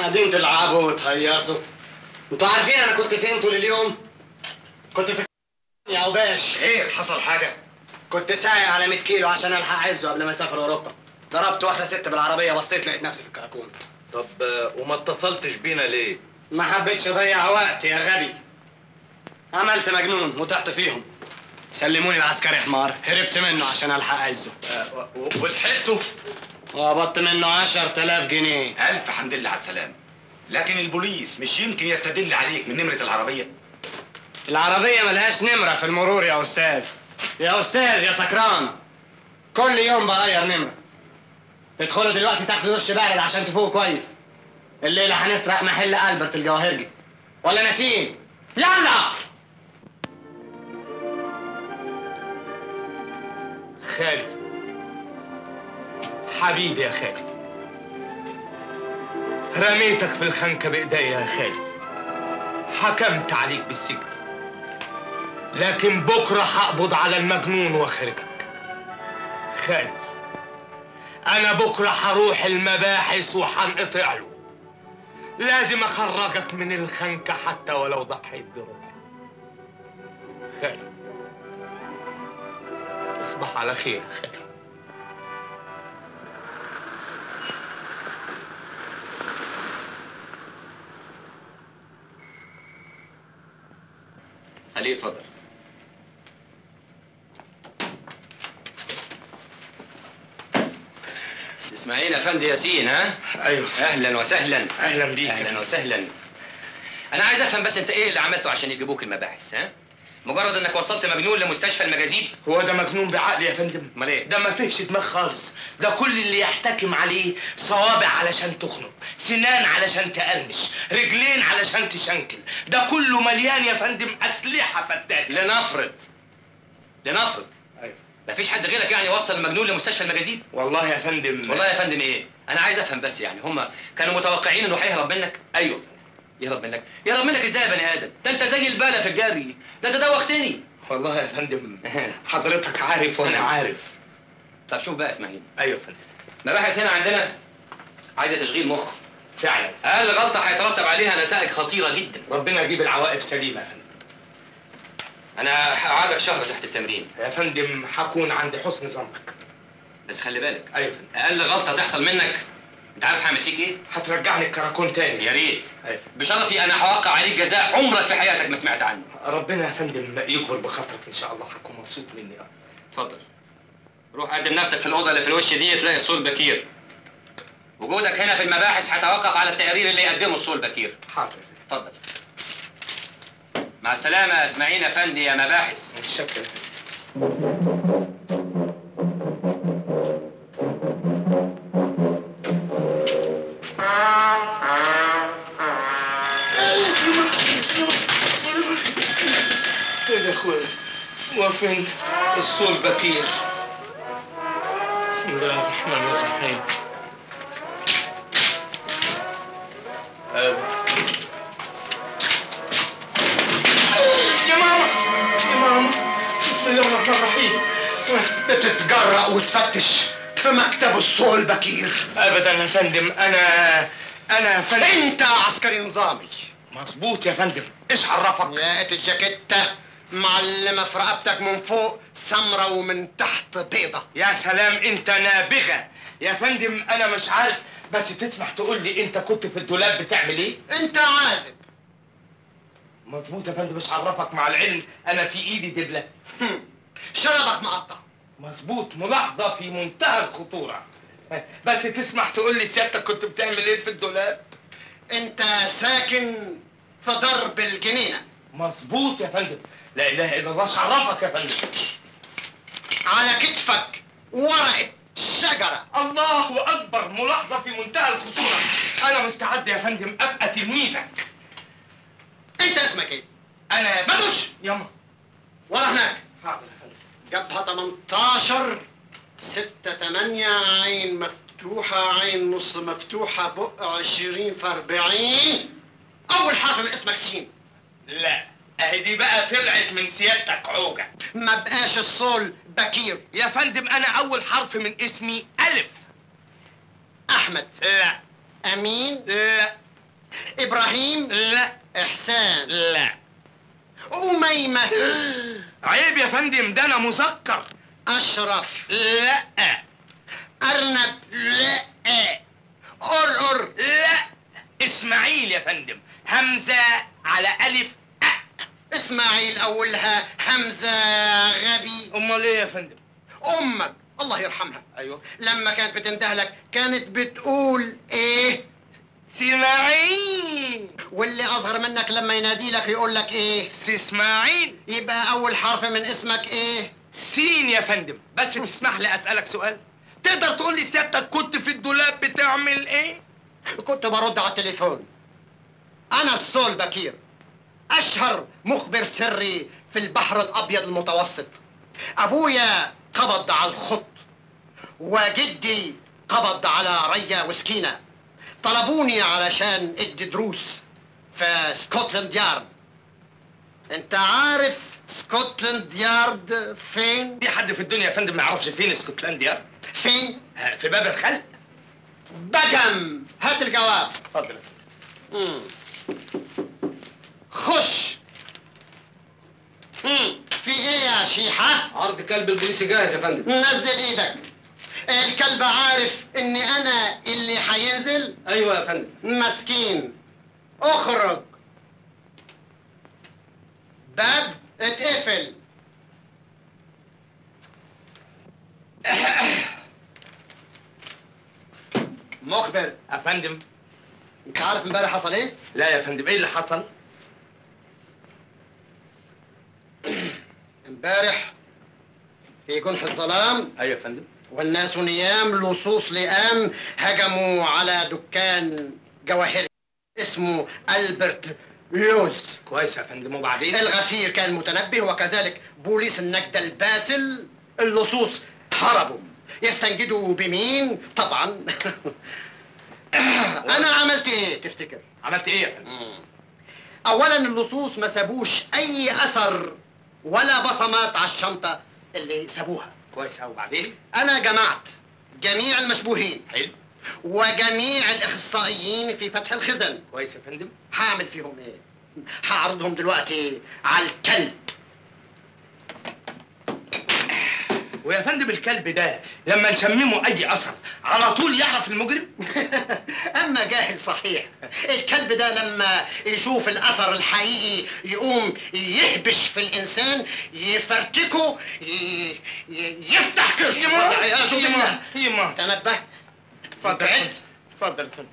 S10: قاعدين تلعبوا وتهيصوا انتوا عارفين انا كنت فين طول اليوم؟ كنت في يا اوباش
S4: خير حصل حاجه
S10: كنت سايق على 100 كيلو عشان الحق عزه قبل ما اسافر اوروبا ضربت واحده ست بالعربيه بصيت لقيت نفسي في الكراكون
S6: طب آه، وما اتصلتش بينا ليه؟
S10: ما حبيتش اضيع وقت يا غبي عملت مجنون وطحت فيهم سلموني العسكري حمار هربت منه عشان الحق عزه
S6: آه، و- ولحقته
S10: وقبضت منه 10000 جنيه
S11: ألف حمد لله على السلامة لكن البوليس مش يمكن يستدل عليك من نمرة العربية
S10: العربية ملهاش نمرة في المرور يا أستاذ يا أستاذ يا سكران كل يوم بغير نمرة تدخلوا دلوقتي تاخدوا دش بارد عشان تفوقوا كويس الليلة هنسرق محل ألبرت الجواهرجي ولا ناسين يلا
S6: خالد حبيبي يا خالد رميتك في الخنكة بإيديا يا خالد حكمت عليك بالسجن لكن بكرة هقبض على المجنون واخرجك خالد أنا بكرة هروح المباحث وهنقطع له لازم أخرجك من الخنكة حتى ولو ضحيت بروحي خالد تصبح على خير يا خالد
S5: خليه اتفضل اسماعيل افندي ياسين ها
S6: ايوه
S5: اهلا وسهلا
S6: اهلا بيك
S5: اهلا وسهلا انا عايز افهم بس انت ايه اللي عملته عشان يجيبوك المباحث ها مجرد انك وصلت مجنون لمستشفى المجازيب
S6: هو ده مجنون بعقل يا فندم
S5: امال ايه
S6: ده ما فيهش دماغ خالص ده كل اللي يحتكم عليه صوابع علشان تخنق سنان علشان تقرمش رجلين علشان تشنكل ده كله مليان يا فندم اسلحه فتاكه
S5: لنفرض لنفرض
S6: ايوه
S5: مفيش حد غيرك يعني وصل المجنون لمستشفى المجازيب
S6: والله يا فندم
S5: والله يا فندم ايه انا عايز افهم بس يعني هم كانوا متوقعين انه هيهرب منك
S6: ايوه
S5: يهرب منك يهرب منك ازاي يا بني ادم ده انت زي البالة في الجري ده انت دوختني
S6: والله يا فندم حضرتك عارف وانا عارف
S5: طب شوف بقى اسماعيل
S6: ايوه يا فندم
S5: مباحث هنا عندنا عايزه تشغيل مخ
S6: فعلا
S5: اقل غلطه هيترتب عليها نتائج خطيره جدا
S6: ربنا يجيب العواقب سليمه يا فندم
S5: انا هقعدك شهر تحت التمرين
S6: يا فندم هكون عند حسن ظنك
S5: بس خلي بالك
S6: ايوه يا فندم
S5: اقل غلطه تحصل منك انت عارف هعمل فيك ايه
S6: هترجعني الكراكون تاني
S5: يا ريت
S6: ايوه
S5: بشرفي انا هوقع عليك جزاء عمرك في حياتك ما سمعت عنه
S6: ربنا يا فندم يكبر بخاطرك ان شاء الله هكون مبسوط مني أوي.
S5: اتفضل روح قدم نفسك في الاوضه اللي في الوش دي تلاقي الصول بكير وجودك هنا في المباحث هيتوقف على التقرير اللي يقدمه الصول بكير
S6: حاضر يا فندم
S5: اتفضل مع السلامه يا اسماعيل افندي يا مباحث
S6: متشكر فين يا اخويا وفين الصول بكير بسم الله الرحمن الرحيم أه. يا ماما يا ماما بسم الله الرحمن الرحيم
S4: بتتجرأ وتفتش في مكتب الصول بكير
S6: ابدا يا فندم انا انا يا فندم
S4: انت عسكري نظامي
S6: مظبوط يا فندم ايش عرفك
S4: لقيت الجاكيتة معلمة في رقبتك من فوق سمرة ومن تحت بيضة
S6: يا سلام انت نابغه يا فندم انا مش عارف بس تسمح تقول لي انت كنت في الدولاب بتعمل ايه
S4: انت عازب
S6: مظبوط يا فندم مش عرفك مع العلم انا في ايدي دبله
S4: هم. شربك مقطع
S6: مظبوط ملاحظه في منتهى الخطوره بس تسمح تقول لي سيادتك كنت بتعمل ايه في الدولاب
S4: انت ساكن في درب الجنينة
S6: مظبوط يا فندم لا اله الا الله شرفك يا فندم
S4: على كتفك ورقة شجرة
S6: الله اكبر ملاحظه في منتهى الخطوره انا مستعد يا فندم ابقى تلميذك
S4: انت اسمك ايه؟
S6: انا يا
S4: ما تقولش.
S6: ياما
S4: ورا هناك
S6: حاضر يا فندم
S4: جبهة 18 6 8 عين مفتوحة عين نص مفتوحة بق 20 في 40 أول حرف من اسمك سين
S6: لا اهي دي بقى طلعت من سيادتك عوجة
S4: ما بقاش الصول بكير
S6: يا فندم انا اول حرف من اسمي الف
S4: أحمد
S6: لا
S4: أمين
S6: لا
S2: ابراهيم
S6: لا
S2: احسان
S6: لا
S2: اميمه
S6: عيب يا فندم ده انا مسكر
S2: اشرف
S6: لا
S2: ارنب
S6: لا
S2: قرقر
S6: لا اسماعيل يا فندم همزة على ألف أ
S2: اسماعيل اولها همزه غبي
S6: أمال إيه يا فندم؟
S2: امك الله يرحمها
S6: أيوه
S2: لما كانت بتنده لك كانت بتقول ايه
S6: سماعيل
S2: واللي اصغر منك لما ينادي لك يقول لك ايه
S6: سي اسماعيل
S2: يبقى اول حرف من اسمك ايه
S6: سين يا فندم بس تسمح لي أسألك سؤال تقدر تقول لي سيادتك كنت في الدولاب بتعمل إيه؟
S2: كنت برد على التليفون انا السول بكير اشهر مخبر سري في البحر الابيض المتوسط ابويا قبض على الخط وجدي قبض على ريا وسكينة طلبوني علشان ادي دروس في سكوتلاند يارد انت عارف سكوتلاند يارد فين
S6: في حد في الدنيا يا فندم ما يعرفش فين اسكتلند يارد
S2: فين
S6: آه، في باب الخلق
S2: بجم هات الجواب
S6: اتفضل يا فندم.
S2: مم. خش مم. في ايه يا شيحة؟
S10: عرض كلب البوليسي جاهز يا فندم
S2: نزل ايدك الكلب عارف اني انا اللي هينزل
S10: ايوه يا فندم
S2: مسكين اخرج باب اتقفل مخبر
S6: يا فندم
S2: انت عارف امبارح حصل ايه؟
S6: لا يا فندم ايه اللي حصل؟
S2: امبارح في جنح الظلام
S6: ايوه يا فندم
S2: والناس نيام لصوص لئام هجموا على دكان جواهري اسمه ألبرت لوز
S6: كويس يا فندم وبعدين
S2: الغفير كان متنبه وكذلك بوليس النجدة الباسل اللصوص هربوا يستنجدوا بمين طبعا انا عملت ايه تفتكر
S6: عملت ايه يا فندم؟
S2: اولا اللصوص ما سابوش اي اثر ولا بصمات على الشنطه اللي سابوها
S6: كويس أوي وبعدين؟
S2: انا جمعت جميع المشبوهين
S6: حلو
S2: وجميع الاخصائيين في فتح الخزن
S6: كويس يا فندم
S2: هعمل فيهم ايه هعرضهم دلوقتي على الكلب
S6: ويا فندم الكلب ده لما نسممه اي اثر على طول يعرف المجرم
S2: اما جاهل صحيح الكلب ده لما يشوف الاثر الحقيقي يقوم يهبش في الانسان يفرتكه ي... ي... يفتح كرشه والعياذ بالله
S6: يما
S2: تنبه
S6: اتفضل
S2: بعد.
S6: اتفضل اتفضل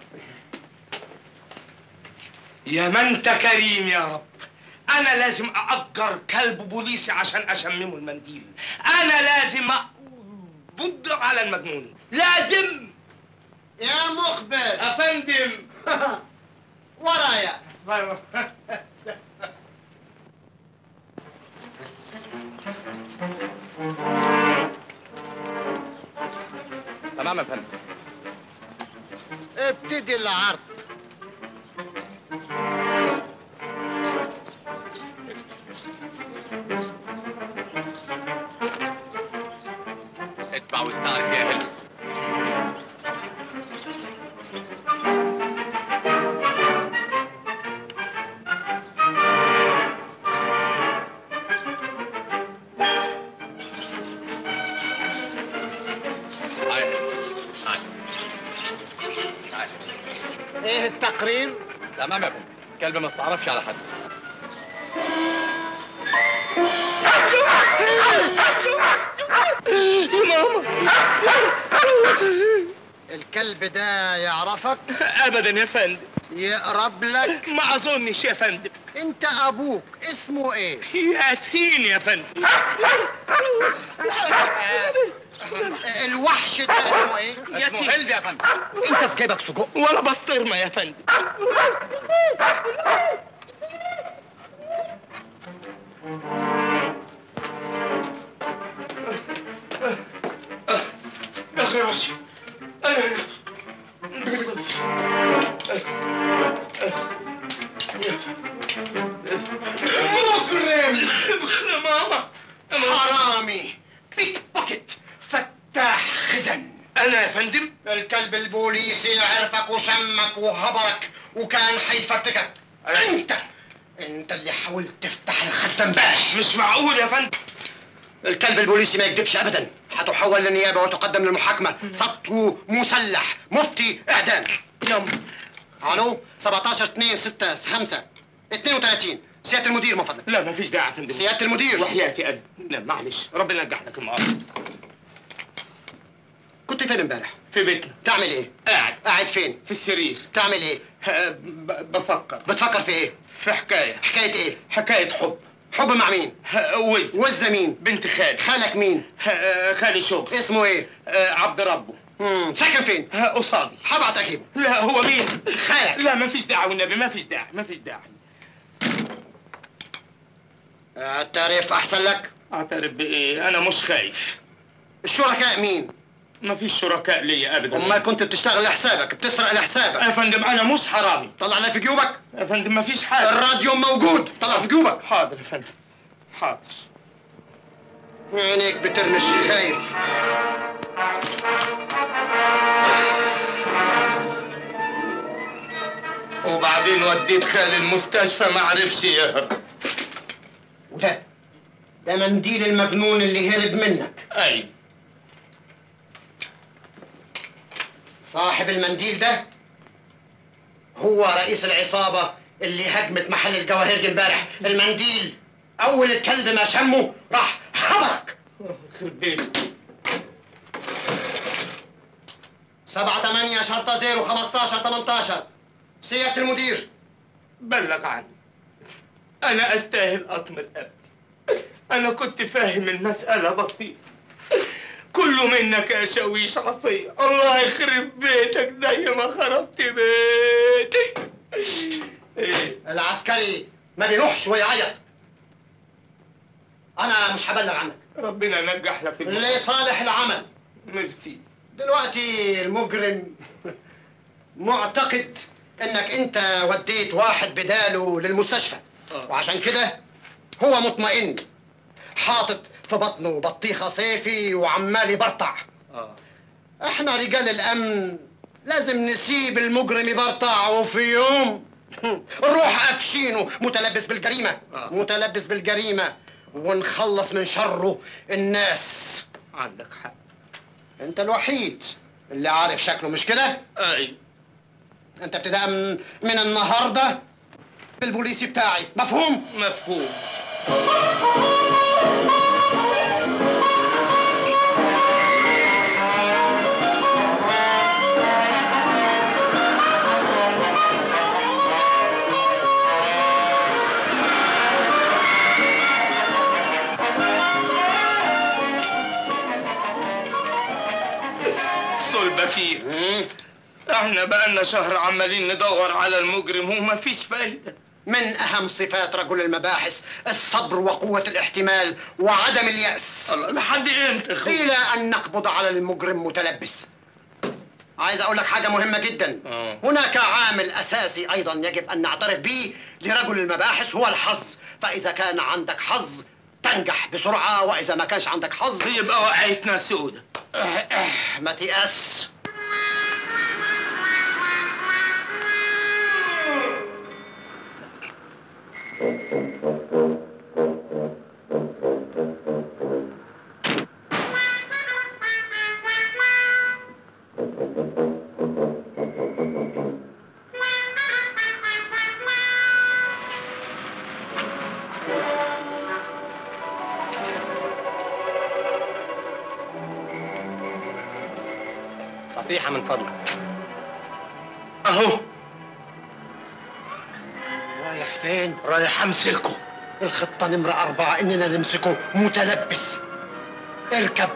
S6: يا ما انت كريم يا رب انا لازم ااجر كلب بوليسي عشان اشممه المنديل انا لازم ابض على المجنون لازم
S2: يا مخبر
S6: يا فندم
S2: ورايا
S5: تمام يا فندم
S2: ابتدي العرض
S5: اتبع واستعرف يا هل
S2: ايه التقرير
S5: تمام يا فندم الكلب ما استعرفش على حد
S2: الكلب ده يعرفك
S6: ابدا يا فندم
S2: يقرب لك
S6: ما اظنش يا فندم
S2: انت ابوك اسمه ايه
S6: ياسين يا فندم
S2: الوحش ده اسمه ايه
S5: اسمه حلبي يا فندم
S2: انت في جيبك سجق
S6: ولا بسطرمه يا فندم يا اخي راسي
S2: مجرم
S6: ماما
S2: حرامي بيك بوكيت فتاح خزن
S6: انا يا فندم
S2: الكلب البوليسي عرفك وشمك وهبرك
S4: وكان هيفرتكك انت انت اللي حاولت تفتح الخزنه امبارح
S6: مش معقول يا فندم
S4: الكلب البوليسي ما يكذبش ابدا هتحول للنيابه وتقدم للمحاكمه سطو مسلح مفتي اعدام
S6: يلا
S4: الو 17 2 6 5 32 سياده المدير من فضلك
S6: لا مفيش داعي يا فندم
S4: سياده المدير
S6: وحياتي قد لا معلش ربنا ينجح لك المؤامرة
S4: كنت فين امبارح
S6: في بيتنا
S4: تعمل ايه
S6: قاعد
S4: قاعد فين
S6: في السرير
S4: تعمل ايه
S6: ه- ب- بفكر
S4: بتفكر في ايه
S6: في حكاية
S4: حكايه ايه
S6: حكاية حب
S4: حب مع مين
S6: ه- وز
S4: وزه مين
S6: بنت خالي
S4: خالك مين
S6: ه- خالي شغل
S4: اسمه ايه
S6: آه، عبد ربه
S4: مم. ساكن فين
S6: ه- قصادي
S4: هبعت اجيبه
S6: لا هو مين
S4: خالك
S6: لا مفيش داعي والنبي مفيش داعي مفيش داعي
S4: اعترف احسن لك
S6: اعترف بايه انا مش خايف
S4: الشركاء مين
S6: مفيش شركاء ليا ابدا
S4: امال كنت بتشتغل لحسابك بتسرق لحسابك
S6: يا فندم انا مش حرامي
S4: طلع لي في جيوبك
S6: يا فندم مفيش حاجه
S4: الراديو موجود طلع في جيوبك
S6: حاضر يا فندم حاضر
S4: عينيك بترمش خايف
S6: وبعدين وديت خالي المستشفى ما عرفش يهرب
S4: وده ده منديل المجنون اللي هرب منك
S6: ايوه
S4: صاحب المنديل ده هو رئيس العصابة اللي هجمت محل الجواهر دي امبارح المنديل أول الكلب ما شمه راح حضرك
S6: يخرب بيتك
S4: سبعة تمانية شرطة زيرو خمستاشر تمنتاشر سيادة المدير
S6: بلغ عني انا استاهل اطمر ابدي انا كنت فاهم المسألة بسيطة كله منك يا شويش عطية الله يخرب بيتك زي ما خربت بيتي إيه؟
S4: العسكري ما بيروحش ويعيط أنا مش هبلغ عنك
S6: ربنا ينجح لك الموضوع.
S4: لصالح العمل
S6: ميرسي
S4: دلوقتي المجرم معتقد انك انت وديت واحد بداله للمستشفى
S6: آه.
S4: وعشان كده هو مطمئن حاطط في بطنه بطيخه صيفي وعمال يبرطع
S6: اه
S4: احنا رجال الامن لازم نسيب المجرم يبرطع وفي يوم نروح قافشينه متلبس بالجريمه
S6: آه.
S4: متلبس بالجريمه ونخلص من شره الناس
S6: عندك حق
S4: انت الوحيد اللي عارف شكله مش كده
S6: اي
S4: انت ابتداء من, من النهارده بالبوليسي بتاعي مفهوم
S6: مفهوم صل بكير
S4: مم.
S6: احنا بقالنا شهر عمالين ندور على المجرم ومفيش فايدة
S4: من اهم صفات رجل المباحث الصبر وقوه الاحتمال وعدم الياس
S6: الله لحد امتى يا اخويا؟
S4: الى ان نقبض على المجرم متلبس عايز اقول لك حاجه مهمه جدا
S6: آه.
S4: هناك عامل اساسي ايضا يجب ان نعترف به لرجل المباحث هو الحظ فاذا كان عندك حظ تنجح بسرعه واذا ما كانش عندك حظ
S6: يبقى وقعتنا سودة
S4: ما تيأس صفيحة من فضلك
S6: اهو
S4: رايح فين؟
S6: رايح امسكه
S4: الخطة نمرة أربعة إننا نمسكه متلبس اركب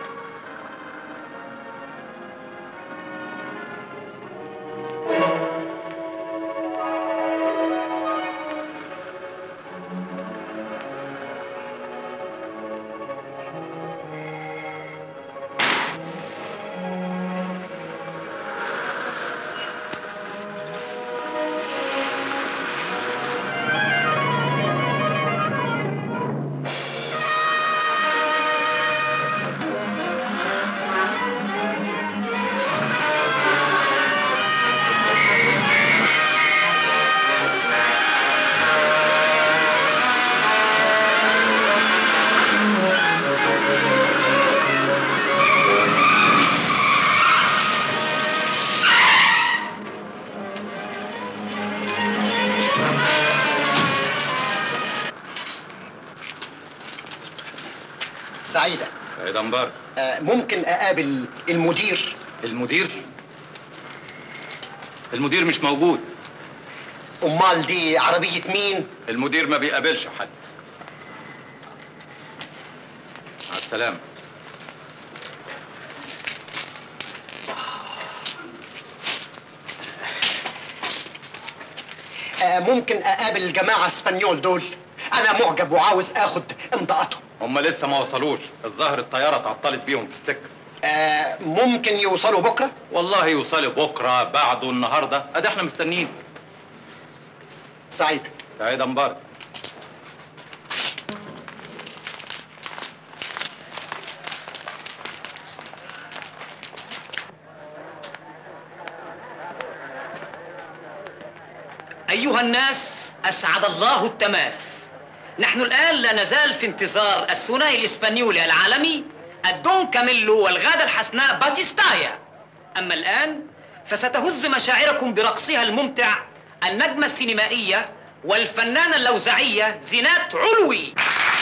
S12: سيد أنبار
S13: آه، ممكن اقابل المدير
S12: المدير المدير مش موجود
S13: امال دي عربيه مين
S12: المدير ما بيقابلش حد مع السلامة
S13: آه، ممكن اقابل الجماعه الاسبانيول دول انا معجب وعاوز اخد امضاءاتهم
S12: هم لسه ما وصلوش الظاهر الطيارة اتعطلت بيهم في السكة
S13: آه، ممكن يوصلوا بكره
S12: والله يوصلوا بكرة بعده النهاردة ادي احنا مستنيين
S13: سعيد
S12: سعيد أنبار
S14: أيها الناس أسعد الله التماس نحن الآن لا نزال في انتظار الثنائي الإسبانيولي العالمي الدون كاميلو والغادة الحسناء باتيستايا أما الآن فستهز مشاعركم برقصها الممتع النجمة السينمائية والفنانة اللوزعية زينات علوي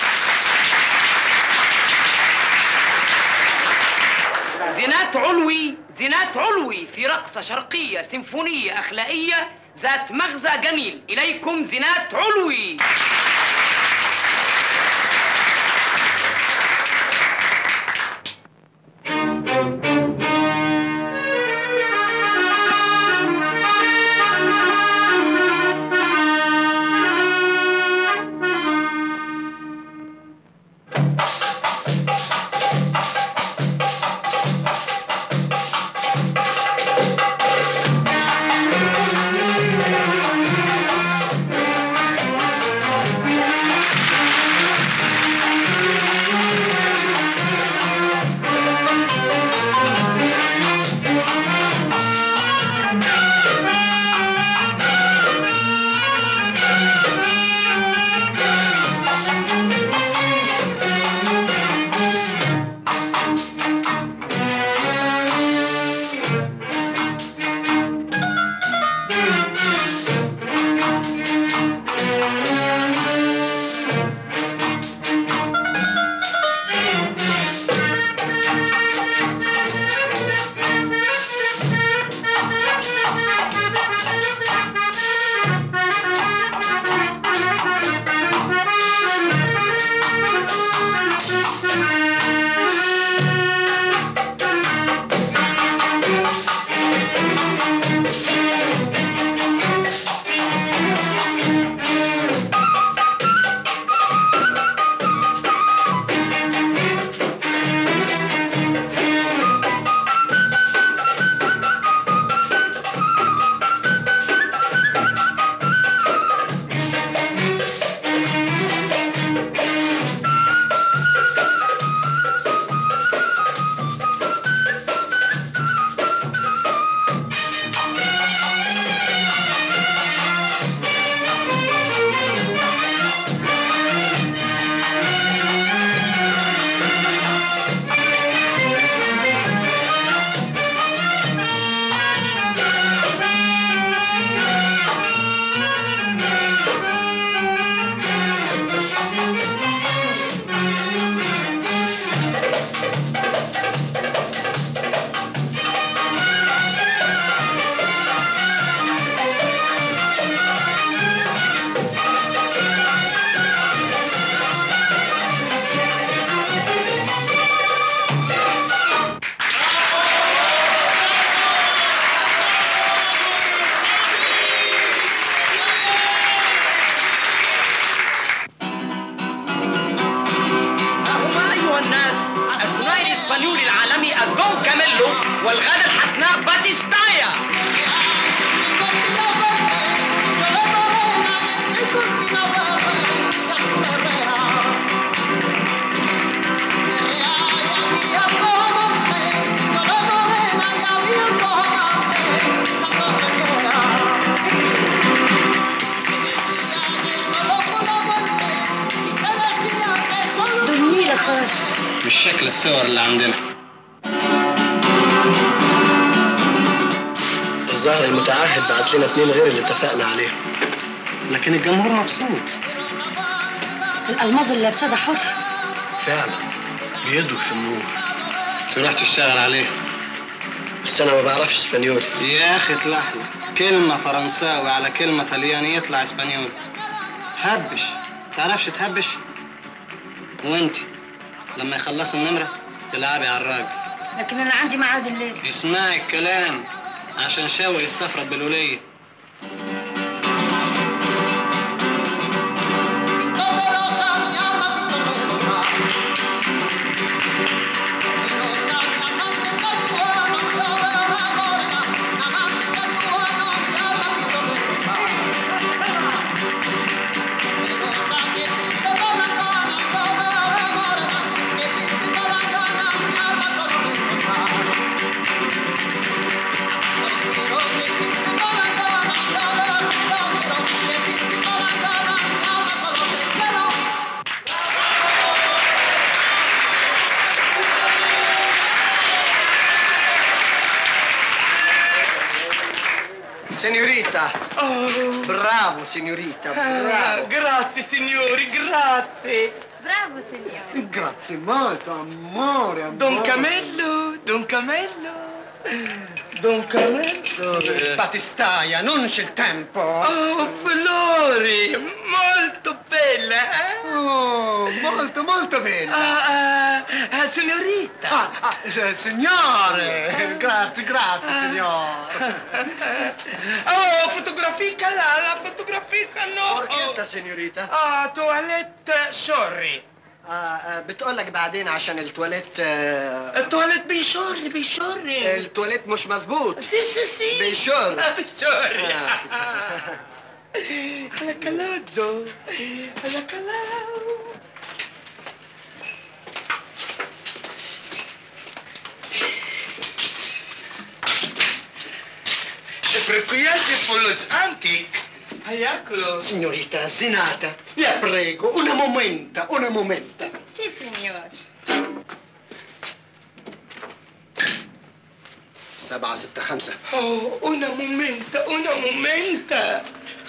S14: زينات علوي زينات علوي في رقصة شرقية سيمفونية أخلاقية ذات مغزى جميل إليكم زينات علوي ها هما أيها الناس الثنائي الإسبانيولي العالمي الدون كاميلو والغادة الحسناء باتيستايا
S15: دول نيلة خالص
S10: مش شكل الصور اللي عندنا
S13: الظاهر المتعهد بعت لنا اتنين غير اللي اتفقنا عليهم لكن الجمهور مبسوط
S15: الألماظ اللي لابساه ده حر
S13: فعلا بيضرب في النور
S10: تروح تشتغل عليه
S13: بس انا ما بعرفش اسبانيول
S10: يا اخي تلحلح كلمة فرنساوي على كلمة طلياني يطلع اسبانيول هبش تعرفش تهبش وانت لما يخلصوا النمرة تلعبي على الراجل
S15: لكن انا عندي ميعاد الليل
S10: اسمعي الكلام عشان شاوي يستفرد بالولية
S13: Signorita! Bravo, signorita, bravo!
S6: grazie signori, grazie.
S15: Bravo, signore.
S13: Grazie molto, amore, amore.
S6: Don Camello, Don Camello. Don Camello.
S13: Battistaia, non c'è il tempo.
S6: Oh, Flori, molto bella, eh?
S13: Oh, molto, molto bella.
S6: Ah, ah, ah, signorita.
S13: Ah, ah, eh, signore, grazie, grazie, signore.
S6: Oh, fotografia là, la fotografia no.
S13: Orchetta, signorita.
S6: Ah, toilette, sorry.
S13: آه آه، بتقول لك بعدين عشان التواليت آه،
S6: التواليت بيشر بيشر
S13: التواليت مش مظبوط
S6: سي سي سي
S13: بيشر
S6: بيشر
S13: آه.
S6: على كلازو على كلازو Prequiati follos antic. Hayaklo.
S13: Signorita Zinata, vi prego, una momenta, una momenta.
S15: Sì, signore.
S13: سبعة ستة خمسة
S6: Oh, una momenta, una momenta.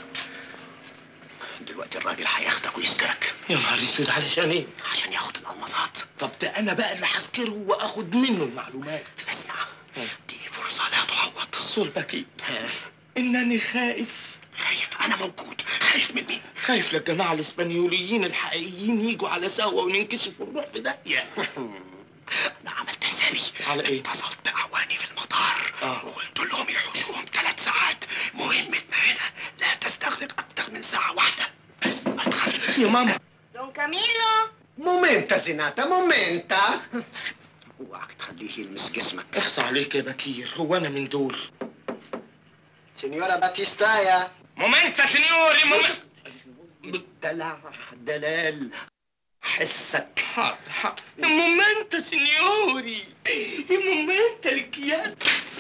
S13: دلوقتي الراجل هياخدك ويسكرك
S6: يا نهار اسود علشان ايه؟
S13: عشان ياخد الألمظات
S6: طب ده انا بقى اللي هسكره واخد منه المعلومات.
S13: اسمع دي فرصة لا تعوض
S6: صلبك انني خايف
S13: خايف أنا موجود خايف من مين؟
S6: خايف للجماعة الاسبانيوليين الحقيقيين يجوا على سوا وننكشف ونروح في داهية.
S13: أنا عملت حسابي
S6: على ايه؟
S13: اتصلت بأعواني في المطار
S6: آه.
S13: وقلت لهم يحوشوهم ثلاث ساعات مهمتنا هنا لا تستغرق أكتر من ساعة واحدة بس ما تخافش
S6: يا ماما
S15: Don Camillo?
S13: مومنتا زيناتا مومنتا اوعك تخليه يلمس جسمك
S6: اخصى عليك يا بكير هو انا من دول
S13: سينيورا باتيستايا
S6: مومنتا سينيوري مومنتا
S13: دلع دلال حسك
S6: حاضر حاضر مومنتا سينيوري مومنتا الكياس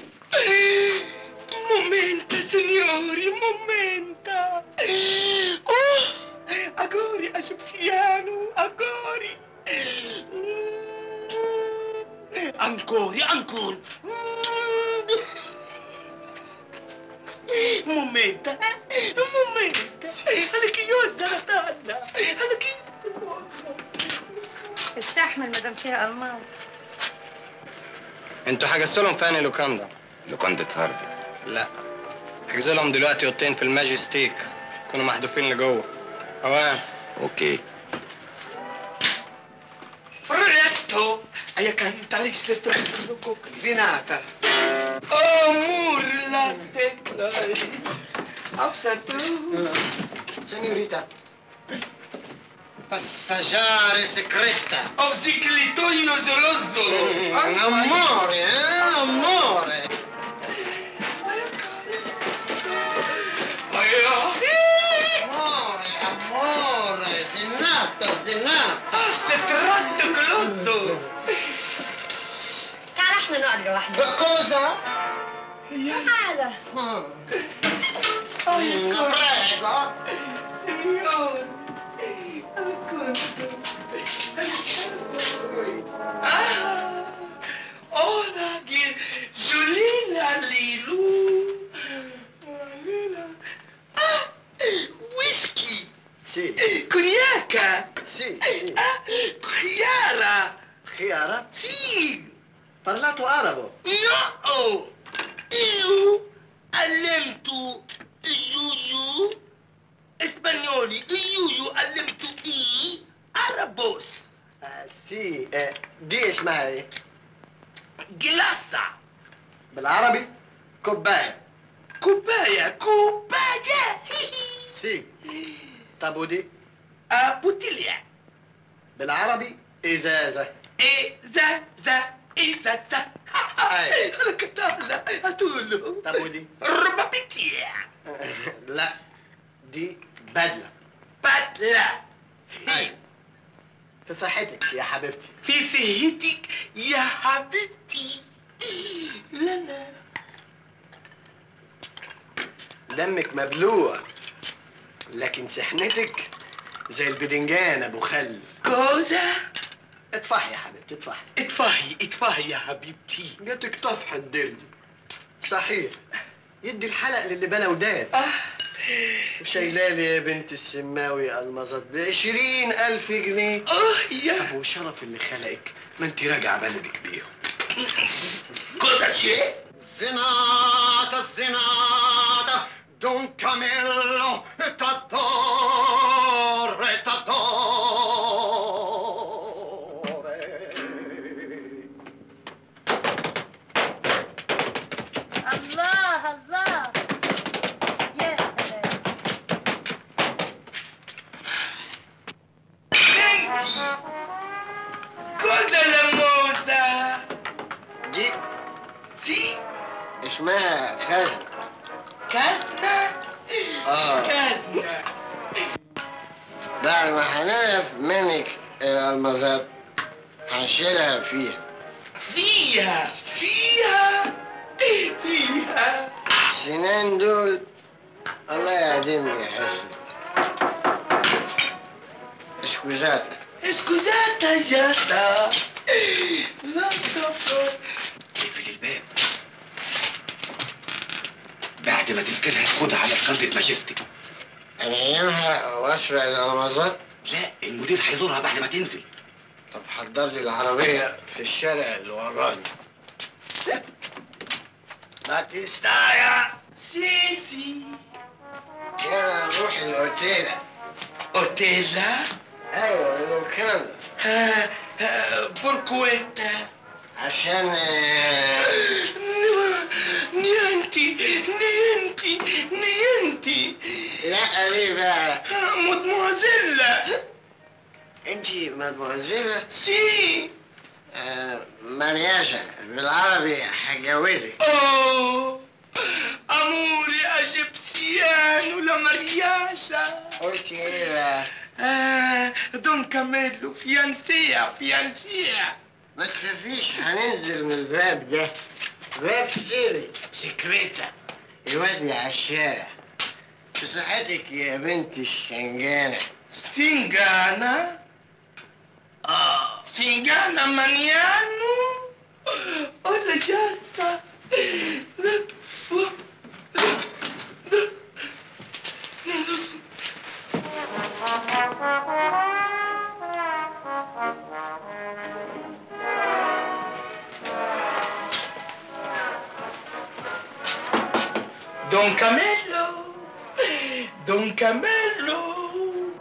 S6: مومنتا سينيوري مومنتا اوه اجوري اشبسيانو اجوري انكوري انكور Momenta, momenta, انا كيوز انا تانا انا كيوز
S15: استحمل مدام فيها الماس
S10: انتوا حجزتوا لهم فاني لوكاندا
S11: لوكاندة هارفي
S10: لا حجزوا لهم دلوقتي اوضتين في الماجستيك كانوا محذوفين لجوه اوام
S11: اوكي
S6: Presto! Hai cantare il stretto
S13: زيناتا
S6: Amor, la stella. Absato.
S13: سينيوريتا Passaggiare segreta
S6: Ho ciclitoino zeloso.
S13: Amore, eh, amore Amore, amore, Zinata, Zinata
S6: Se tratto colosso.
S15: تعال احنا نقعد لوحدنا
S13: Cosa?
S15: تعال
S13: Ah.
S6: Ai,
S13: Prego
S6: Signore. Ah, ora che Giulina Lilu. Lila. Ah, whisky.
S13: Sì,
S6: Cognac.
S13: sì, sì
S6: Ah, Chiara.
S16: Chiara?
S6: Sì!
S16: Parlato arabo.
S6: No! Io علمت يويو اسبانيولي يويو علمت اي عربوس
S16: آه سي آه دي اسمها ايه؟
S6: جلاسة
S16: بالعربي كوباية
S6: كوباية كوباية
S16: سي طب ودي؟
S6: آه بوتيليا
S16: بالعربي ازازة
S6: إزازة إزازة أنا كتابلة أتقول
S16: طب ودي؟
S6: ربابيتيا
S16: لا دي بدلة
S6: بدلة
S16: أيوة في صحتك يا حبيبتي
S6: في صحتك يا حبيبتي لا لا
S16: دمك مبلوع لكن سحنتك زي البدنجان ابو خل
S6: جوزة
S16: اطفحي يا حبيبتي اطفحي
S6: اطفحي اطفحي يا حبيبتي
S16: جاتك طفح الدرج صحيح يدي الحلق للي بلا وداد وشايلالي يا بنت السماوي المظات بعشرين ألف جنيه
S6: اه يا
S16: أبو شرف اللي خلقك ما انت راجعة بلدك بيهم
S6: كوزا شيء
S16: زناتة الزناتة دون كاميلو تاتور
S15: الله الله يا سلام
S6: كوزا لموزة
S16: دي
S6: سي
S16: اسمها خزنة
S6: كازنا
S16: آه.
S6: كازنا
S16: بعد ما هنقف منك الألمازات هنشيلها فيها
S6: فيها فيها فيها
S16: السنان دول الله يعدمني حسن اسكوزات
S6: اسكوزاتا جاتا لا سفر
S11: اقفل الباب بعد ما تسكنها خدها على سكندة ماجستيك
S16: انيمها واسرع الألمازات
S11: لا المدير هيزورها بعد ما تنزل
S16: طب حضر لي العربية في الشارع اللي وراني باتيستايا
S6: سي سي
S16: يلا نروح الأوتيلة
S6: اوتيلا
S16: أيوة اللوكاندا
S6: آه، آه، بوركويتا
S16: عشان آه،
S6: نيانتي نيانتي نيانتي
S16: لا ليه بقى
S6: مدموزيلا
S16: انتي مدموزيلة
S6: سي
S16: آه مرياشة بالعربي هتجوزك
S6: اوه اموري اجيبسيان ولا مرياشا
S16: قلتي ايه بقى
S6: آه دون كاميلو فيانسيا فيانسيا
S16: ما تخافيش هننزل من الباب ده باب سيري سكريتا يودي على الشارع في صحتك يا بنت الشنجانة
S6: سينجانا اه سينجانا مانيانو ولا جاسا Don Camelo, Don Camelo.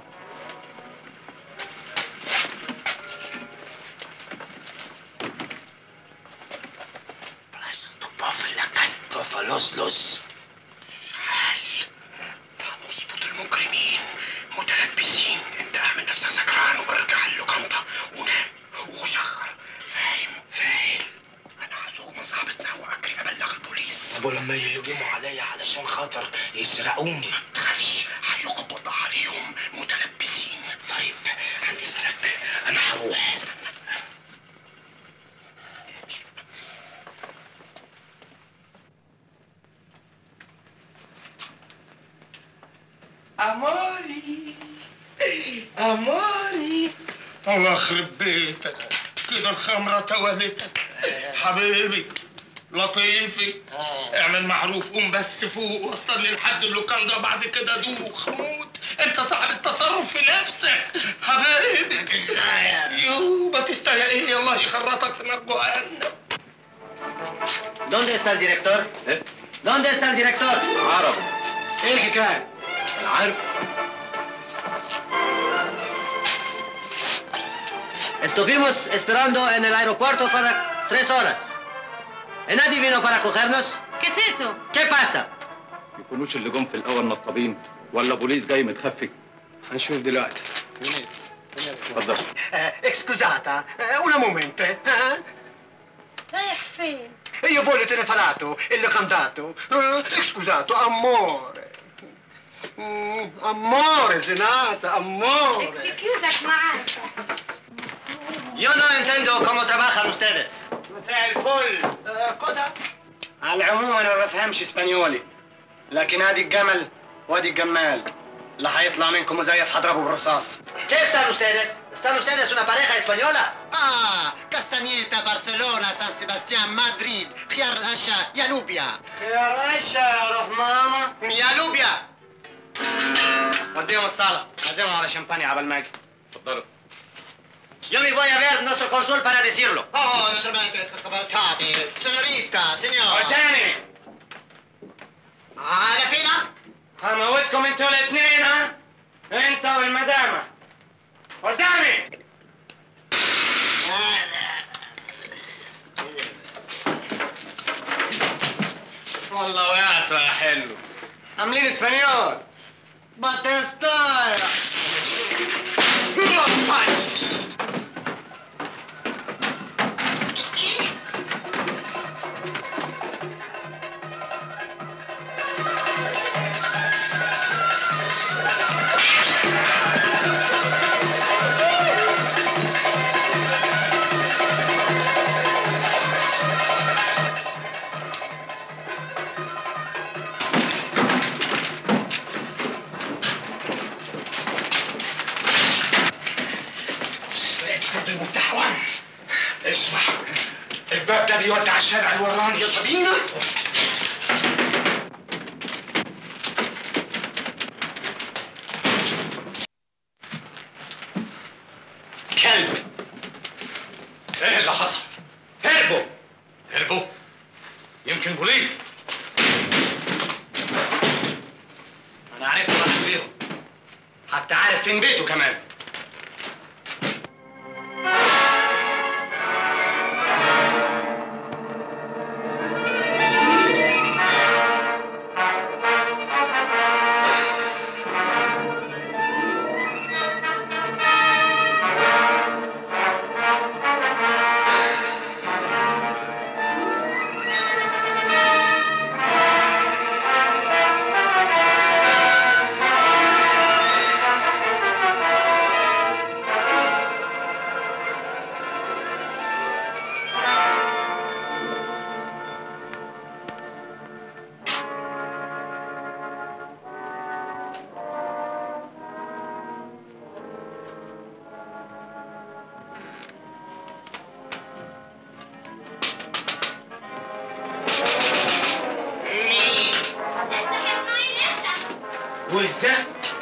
S11: طفل كاستوف لصلص هنظبط المجرمين متلبسين انت اعمل نفسك سكران وارجع اللوكاندا ونام وشغل فاهم فاهم انا هزوق من صاحبتنا واجري ابلغ البوليس
S6: طب ولما يهجموا عليا علشان خاطر يسرقوني
S11: ما تخافش هيقبض عليهم متلبسين طيب عن اذنك انا هروح
S6: أموري أموري الله يخرب بيتك كده الخمرة تولتك حبيبي لطيفي اعمل معروف قوم بس فوق وصلني لحد اللوكاندا بعد كده دوخ موت انت صاحب التصرف في نفسك حبايبي يو ما تستاهل ايه الله يخرطك في نار جهنم
S10: ¿Dónde está el director? ¿Dónde está el director?
S12: عرب
S10: ايه الحكايه؟
S12: انا عارف
S10: Estuvimos esperando en el aeropuerto para tres horas. ¿Y nadie vino para cogernos?
S7: ¿Qué es eso?
S10: ¿Qué pasa?
S12: يكونوش اللي جم في الاول نصابين ولا بوليس جاي متخفي
S10: هنشوف دلوقتي
S12: اتفضل
S16: Scusata, eh, un momento. eh?
S15: رايح فين؟
S16: Io voglio telefanato, il cantato. Eh, Scusato, amore. Mm, amore, Senata, amore.
S15: chiudك معاك
S10: Yo no entiendo cómo trabajan ustedes.
S16: مساء الفل
S10: كوزا على العموم انا ما بفهمش اسبانيولي لكن ادي الجمل وادي الجمال اللي هيطلع منكم مزيف هضربه بالرصاص ¿Qué están ustedes? ¿Están ustedes una pareja española?
S2: Ah, Castañeta, Barcelona, San Sebastián, Madrid, خيار الأشياء يا لوبيا
S10: خيار اشا يا روح ماما
S2: يا لوبيا
S10: وديهم الصالة عزمهم على شمبانيا قبل ما اجي
S12: اتفضلوا
S10: Yo me voy a ver nuestro cónsul para decirlo.
S2: Oh, naturalmente, cavalcate. Señorita, signor.
S10: قدامي
S2: على فينا؟
S10: هموتكم انتوا الاثنين ها؟ انت والمدامة قدامي والله وقعت يا حلو عاملين اسبانيول باتيستايا
S11: اثبت المتحون اسمع الباب ده بيودي على الشارع الوراني يلا بينا
S10: كلب ايه اللي حصل؟ هربوا
S6: هربوا يمكن بوليس
S10: انا عرفت واحد فيهم حتى عارف فين بيته كمان
S6: وازاي؟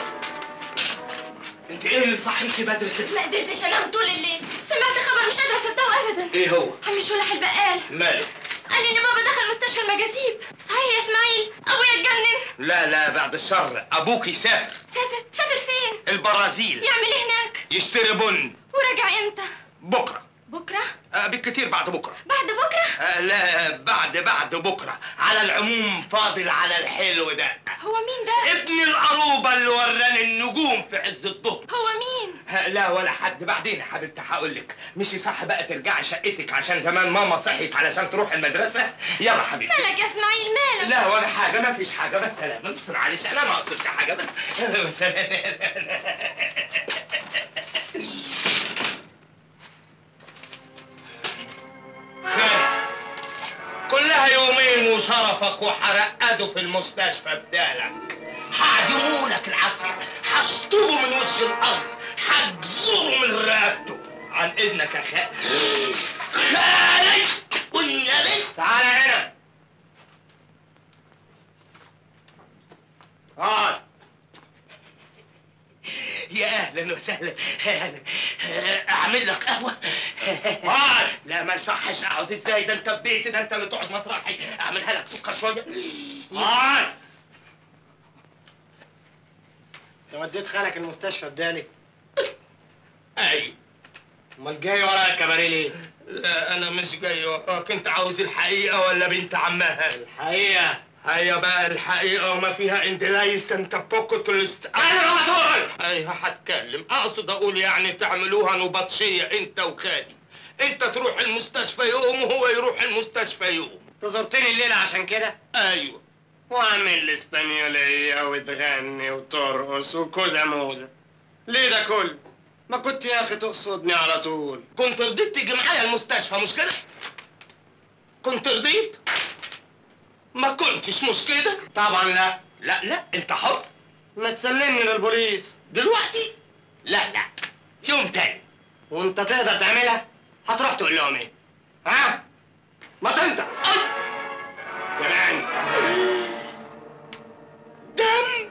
S6: انت ايه اللي مصحيكي بدري كده؟
S7: ما قدرتش انام طول الليل سمعت خبر مش قادره اصدقه ابدا
S6: ايه هو؟
S7: عم شولح البقال
S6: ماله؟
S7: قال لي ان بابا دخل مستشفى المجاذيب صحيح يا اسماعيل ابويا اتجنن
S6: لا لا بعد الشر ابوك يسافر
S7: سافر سافر فين
S6: البرازيل
S7: يعمل ايه هناك
S6: يشتري بن
S7: ورجع امتى
S6: بكره
S7: بكره
S6: آه بالكتير بعد بكره
S7: بعد بكره
S6: آه لا بعد بعد بكره على العموم فاضل على الحلو ده
S7: هو مين ده
S6: ابن القروبه اللي وراني النجوم في عز الظهر
S7: هو مين
S6: ها، لا ولا حد بعدين يا حبيبتي هقول لك مش صح بقى ترجعي شقتك عشان زمان ماما صحيت علشان تروح المدرسه يلا حبيبتي
S7: مالك يا اسماعيل مالك
S6: لا ولا حاجه ما فيش حاجه بس سلام بس معلش انا ما اقصدش حاجه بس بس كلها يومين وشرفك وحرقدوا في المستشفى بدالك هعدمولك العافية هشطبه من وش الأرض هجزره من رقبته عن إذنك يا خالد خالد والنبي تعالى هنا اقعد يا اهلا وسهلا أهلاً. اعمل لك قهوه اقعد لا ما يصحش اقعد ازاي ده انت في بيتي ده انت اللي تقعد مطرحي اعملها لك سكر شويه اقعد
S10: انت وديت خالك المستشفى بدالي
S6: ايوه
S10: امال جاي ورايا الكباريه ليه؟
S6: لا انا مش جاي وراك انت عاوز الحقيقه ولا بنت عمها
S10: الحقيقه
S6: هيا بقى الحقيقه وما فيها اندلايست انت بوكت الاست انا بقول ايوه هتكلم اقصد اقول يعني تعملوها نبطشيه انت وخالي انت تروح المستشفى يوم وهو يروح المستشفى يوم
S10: انت زرتني الليله عشان كده؟
S6: ايوه
S10: واعمل الاسبانيوليه وتغني وترقص وكوزا موزه ليه ده كله؟ ما كنت يا اخي تقصدني على طول
S6: كنت رضيت تيجي معايا المستشفى مش كده؟ كنت رضيت؟ ما كنتش مش كده؟
S10: طبعا لا
S6: لا لا انت حر
S10: ما تسلمني للبوليس
S6: دلوقتي؟ لا لا يوم تاني
S10: وانت تقدر تعملها هتروح تقول لهم ايه ها ما تنطق كمان
S6: دم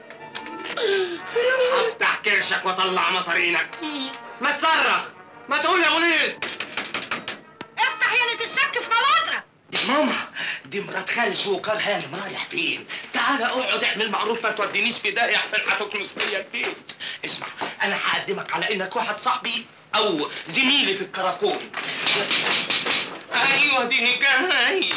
S10: هفتح كرشك واطلع مصارينك ما تصرخ ما تقول يا بوليس
S8: افتح يلة الشك في نواطرك
S6: يا ماما دي مرات خالي شوكار هانم رايح فين؟ تعالى اقعد اعمل معروف ما تودينيش في داهيه احسن هتكنس فيا البيت. اسمع انا هقدمك على انك واحد صاحبي او زميلي في الكراكون. ايوه دي جاي.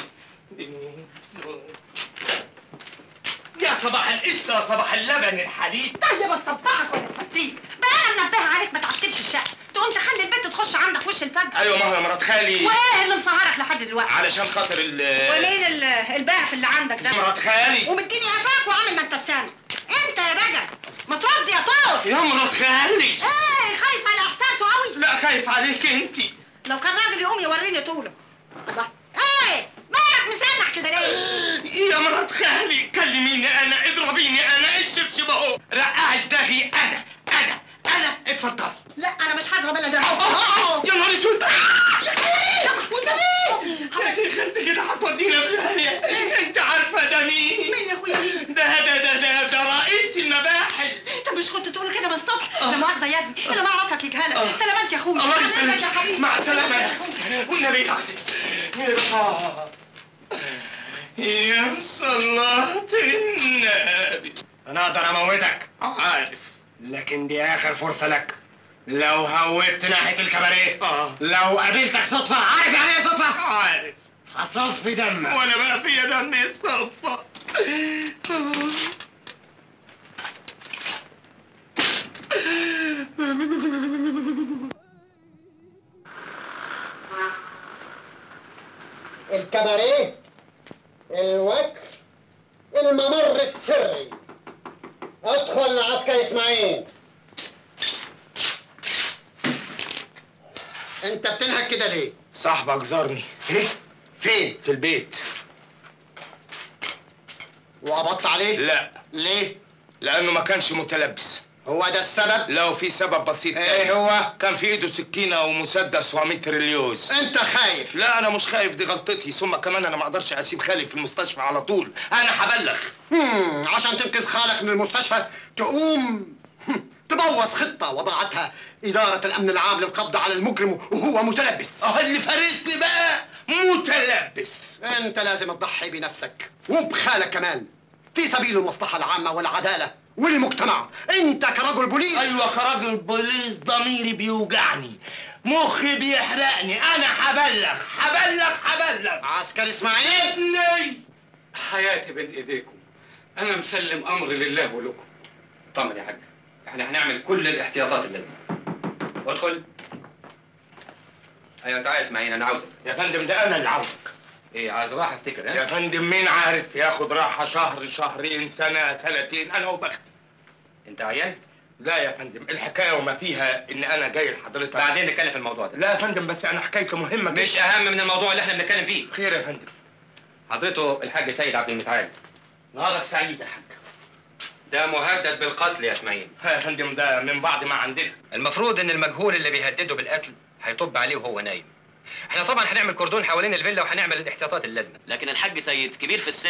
S6: يا صباح القشطه يا صباح اللبن الحليب.
S8: طيب اصبحك ولا تفسيك بقى انا منبهه عليك ما تعطلش الشقه تقوم تخلي البنت تخش عندك وش الفجر
S6: ايوه ما هو يا مرات خالي
S8: وايه اللي مسهرك لحد دلوقتي
S6: علشان خاطر ال
S8: ومين ال- الباقف اللي عندك ده
S6: مرات خالي
S8: ومديني قفاك وعامل ما انت سامع انت يا بجر ما ترد يا طوط
S6: يا مرات خالي
S8: ايه خايف على احساسه قوي
S6: لا خايف عليك انت
S8: لو كان راجل يقوم يوريني طوله الله ايه مالك مسامح كده ليه
S6: يا مرات خالي كلميني انا اضربيني انا الشبشب اهو رقعي داغي انا انا انا اتفضل
S8: لا انا مش هضرب الا ده
S6: يا نهار اسود
S8: يا خالد والنبي
S6: يا شيخ انت كده هتودينا في داهية. انت عارفه ده مين
S8: مين يا اخويا مين
S6: ده ده ده ده ده رئيس المباحث
S8: انت مش كنت تقول كده من الصبح لا مؤاخذه يا ابني انا ما اعرفك يجهلك سلامات يا اخويا
S6: الله
S8: سلامات يا
S6: يسلمك
S8: حبيبي
S6: مع السلامه
S8: سلامات
S6: يا
S8: يا
S6: اختي والنبي يا اختي يا صلاة النبي
S10: انا اقدر اموتك
S6: عارف
S10: لكن دي اخر فرصه لك لو هوبت ناحيه الكباريه
S6: اه
S10: لو قابلتك صدفه عارف يعني ايه صدفه
S6: عارف
S10: هصف في دمك
S6: وانا بقى فيا دم الصفة
S16: الكباريه الوكر الممر السري ادخل عسكر اسماعيل انت بتنهك كده ليه؟
S6: صاحبك زارني
S16: ايه؟ فين؟
S6: في البيت
S16: وقبضت عليه؟
S6: لا
S16: ليه؟
S6: لانه ما كانش متلبس
S16: هو ده السبب؟
S6: لو في سبب بسيط
S16: ايه
S6: تاني.
S16: هو؟
S6: كان في ايده سكينه ومسدس ومتر اليوز
S16: انت خايف
S6: لا انا مش خايف دي غلطتي ثم كمان انا ما اقدرش اسيب خالي في المستشفى على طول انا هبلغ
S16: هم، عشان تنقذ خالك من المستشفى تقوم هم، تبوظ خطة وضعتها إدارة الأمن العام للقبض على المجرم وهو متلبس
S6: اه اللي فارسني بقى متلبس
S16: أنت لازم تضحي بنفسك وبخالك كمان في سبيل المصلحة العامة والعدالة والمجتمع أنت كرجل بوليس
S6: ايوه كراجل بوليس ضميري بيوجعني مخي بيحرقني انا هبلغ هبلغ هبلغ
S16: عسكر إسماعيل
S6: ابني
S5: حياتي بين ايديكم انا مسلم امري لله ولكم طمن يا حاج احنا هنعمل كل الاحتياطات اللازمه ادخل ايوه تعال اسماعيل انا عاوزك
S6: يا فندم ده انا اللي عاوزك
S5: ايه عايز راحه افتكر
S6: يا
S5: ها
S6: فندم مين عارف ياخد راحة شهر شهرين سنة سنتين انا وبختي
S5: انت عيان
S6: لا يا فندم الحكاية وما فيها ان انا جاي لحضرتك
S5: بعدين نتكلم في الموضوع ده
S6: لا يا فندم بس انا حكايتي مهمة
S5: مش
S6: جداً.
S5: اهم من الموضوع اللي احنا بنتكلم فيه
S6: خير يا فندم
S5: حضرته الحاج سيد عبد المتعال
S6: نهارك سعيد يا حاج
S5: ده مهدد بالقتل يا اسماعيل
S6: ها يا فندم ده من بعد ما عندنا
S5: المفروض ان المجهول اللي بيهدده بالقتل هيطب عليه وهو نايم احنا طبعا هنعمل كردون حوالين الفيلا وهنعمل الاحتياطات اللازمه
S14: لكن الحاج سيد كبير في السن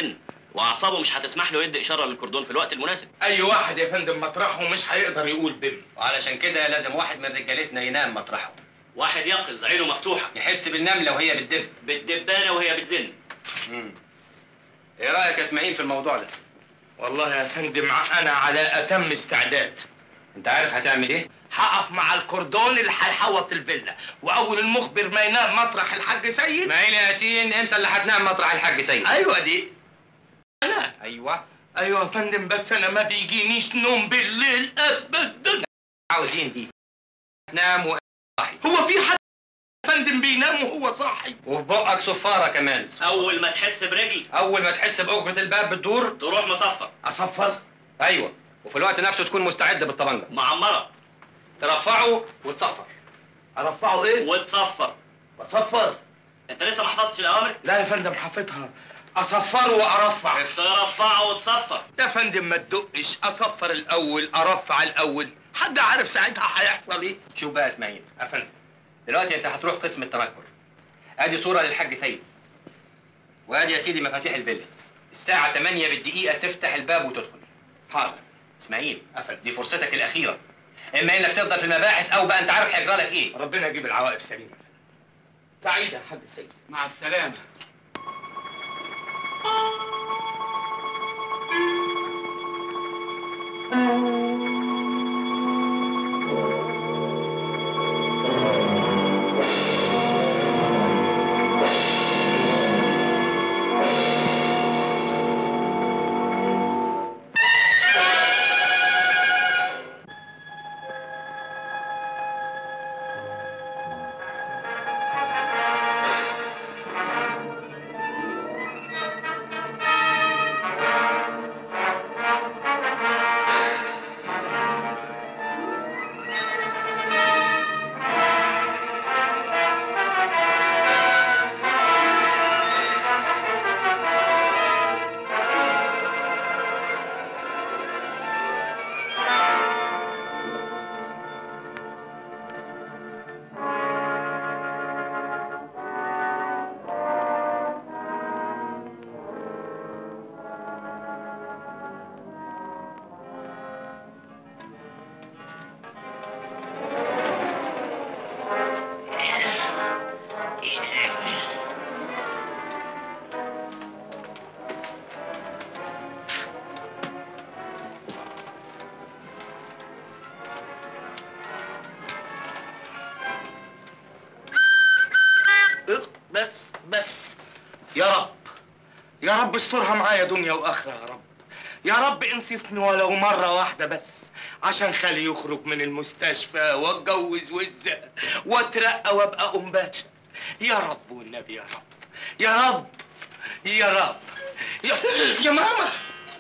S17: واعصابه مش هتسمح له يدي اشاره للكردون في الوقت المناسب
S6: اي واحد يا فندم مطرحه مش هيقدر يقول بم
S5: وعلشان كده لازم واحد من رجالتنا ينام مطرحه
S17: واحد يقظ عينه مفتوحه
S5: يحس بالنمله وهي بتدب
S17: بالدبانه وهي بتزن
S5: مم. ايه رايك يا اسماعيل في الموضوع ده
S6: والله يا فندم انا على اتم استعداد
S5: انت عارف هتعمل ايه
S6: هقف مع الكردون اللي هيحوط الفيلا واول المخبر ما ينام مطرح الحاج سيد
S5: اسماعيل يا ياسين انت اللي هتنام مطرح الحاج سيد
S6: ايوه دي انا
S5: ايوه
S6: ايوه يا فندم بس انا ما بيجينيش نوم بالليل ابدا
S5: عاوزين دي نام و... صاحي
S6: هو في حد يا فندم بينام وهو صاحي
S5: وفي بقك صفاره كمان
S17: اول ما تحس برجل
S5: اول ما تحس بأجرة الباب بتدور
S17: تروح مصفر
S6: اصفر
S5: ايوه وفي الوقت نفسه تكون مستعد بالطبنجه
S17: معمره
S5: ترفعه وتصفر
S6: ارفعه ايه
S17: وتصفر
S6: بصفر
S17: انت لسه ما حفظتش الاوامر
S6: لا يا فندم حافظها اصفر وارفع
S17: ترفعه وتصفر
S6: يا فندم ما تدقش اصفر الاول ارفع الاول حد عارف ساعتها هيحصل ايه
S5: شوف بقى يا اسماعيل يا فندم دلوقتي انت هتروح قسم التنكر ادي صوره للحاج سيد وادي يا سيدي مفاتيح الفيلا الساعه 8 بالدقيقه تفتح الباب وتدخل حاضر اسماعيل قفل دي فرصتك الاخيره اما انك تفضل في المباحث او بقى انت عارف هيجرى لك ايه
S6: ربنا يجيب العواقب سليمه سعيده يا حاج سيد
S1: مع السلامه
S6: بس بس يا رب يا رب استرها معايا دنيا واخره يا رب يا رب انصفني ولو مره واحده بس عشان خالي يخرج من المستشفى واتجوز وزة واترقى وابقى ام باشا يا رب والنبي يا رب يا رب يا رب يا, يا ماما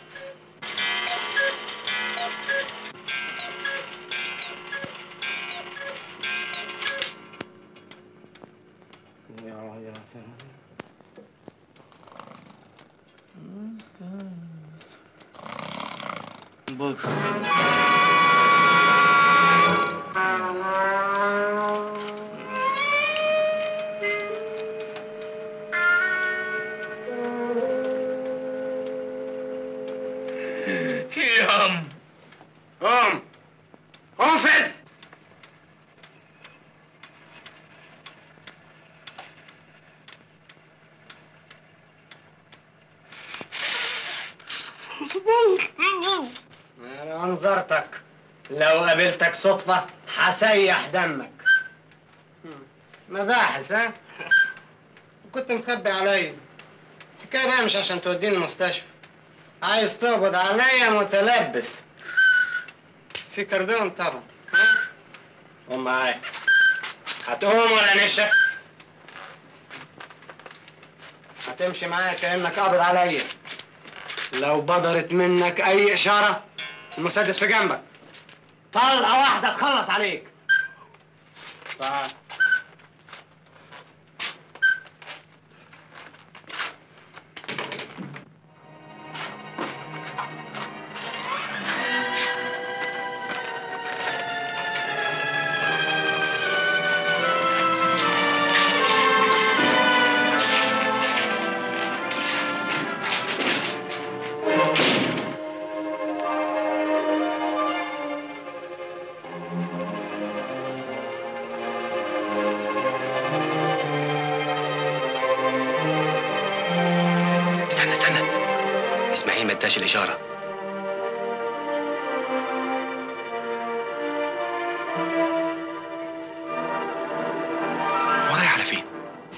S6: يام قوم قوم فز
S10: انا انظرتك لو قابلتك صدفة هسيح دمك مباحث ها كنت مخبي عليا الحكاية بقى مش عشان توديني المستشفى عايز تقبض عليا متلبس في كردون طبعا ها قوم معايا هتقوم ولا نشا هتمشي معايا كأنك قابض عليا لو بدرت منك أي إشارة المسدس في جنبك طلقة واحدة تخلص عليك تعال سمعتهاش الاشاره
S11: ورايح على فين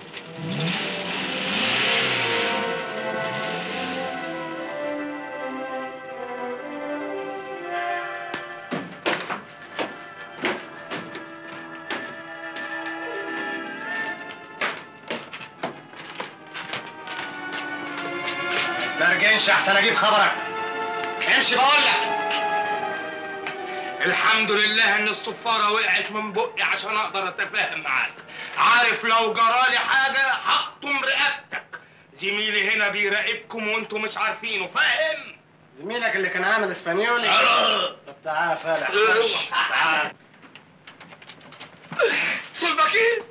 S10: ترجنش احسن اجيب خبرك امشي بقول لك
S6: الحمد لله ان الصفارة وقعت من بقي عشان اقدر اتفاهم معاك عارف لو جرالي حاجة هقطم رقبتك زميلي هنا بيراقبكم وانتوا مش عارفينه فاهم
S10: زميلك اللي كان عامل اسبانيولي
S6: أه.
S10: طب تعال فالح
S6: أه.
S10: خش. تعال
S6: سلبكين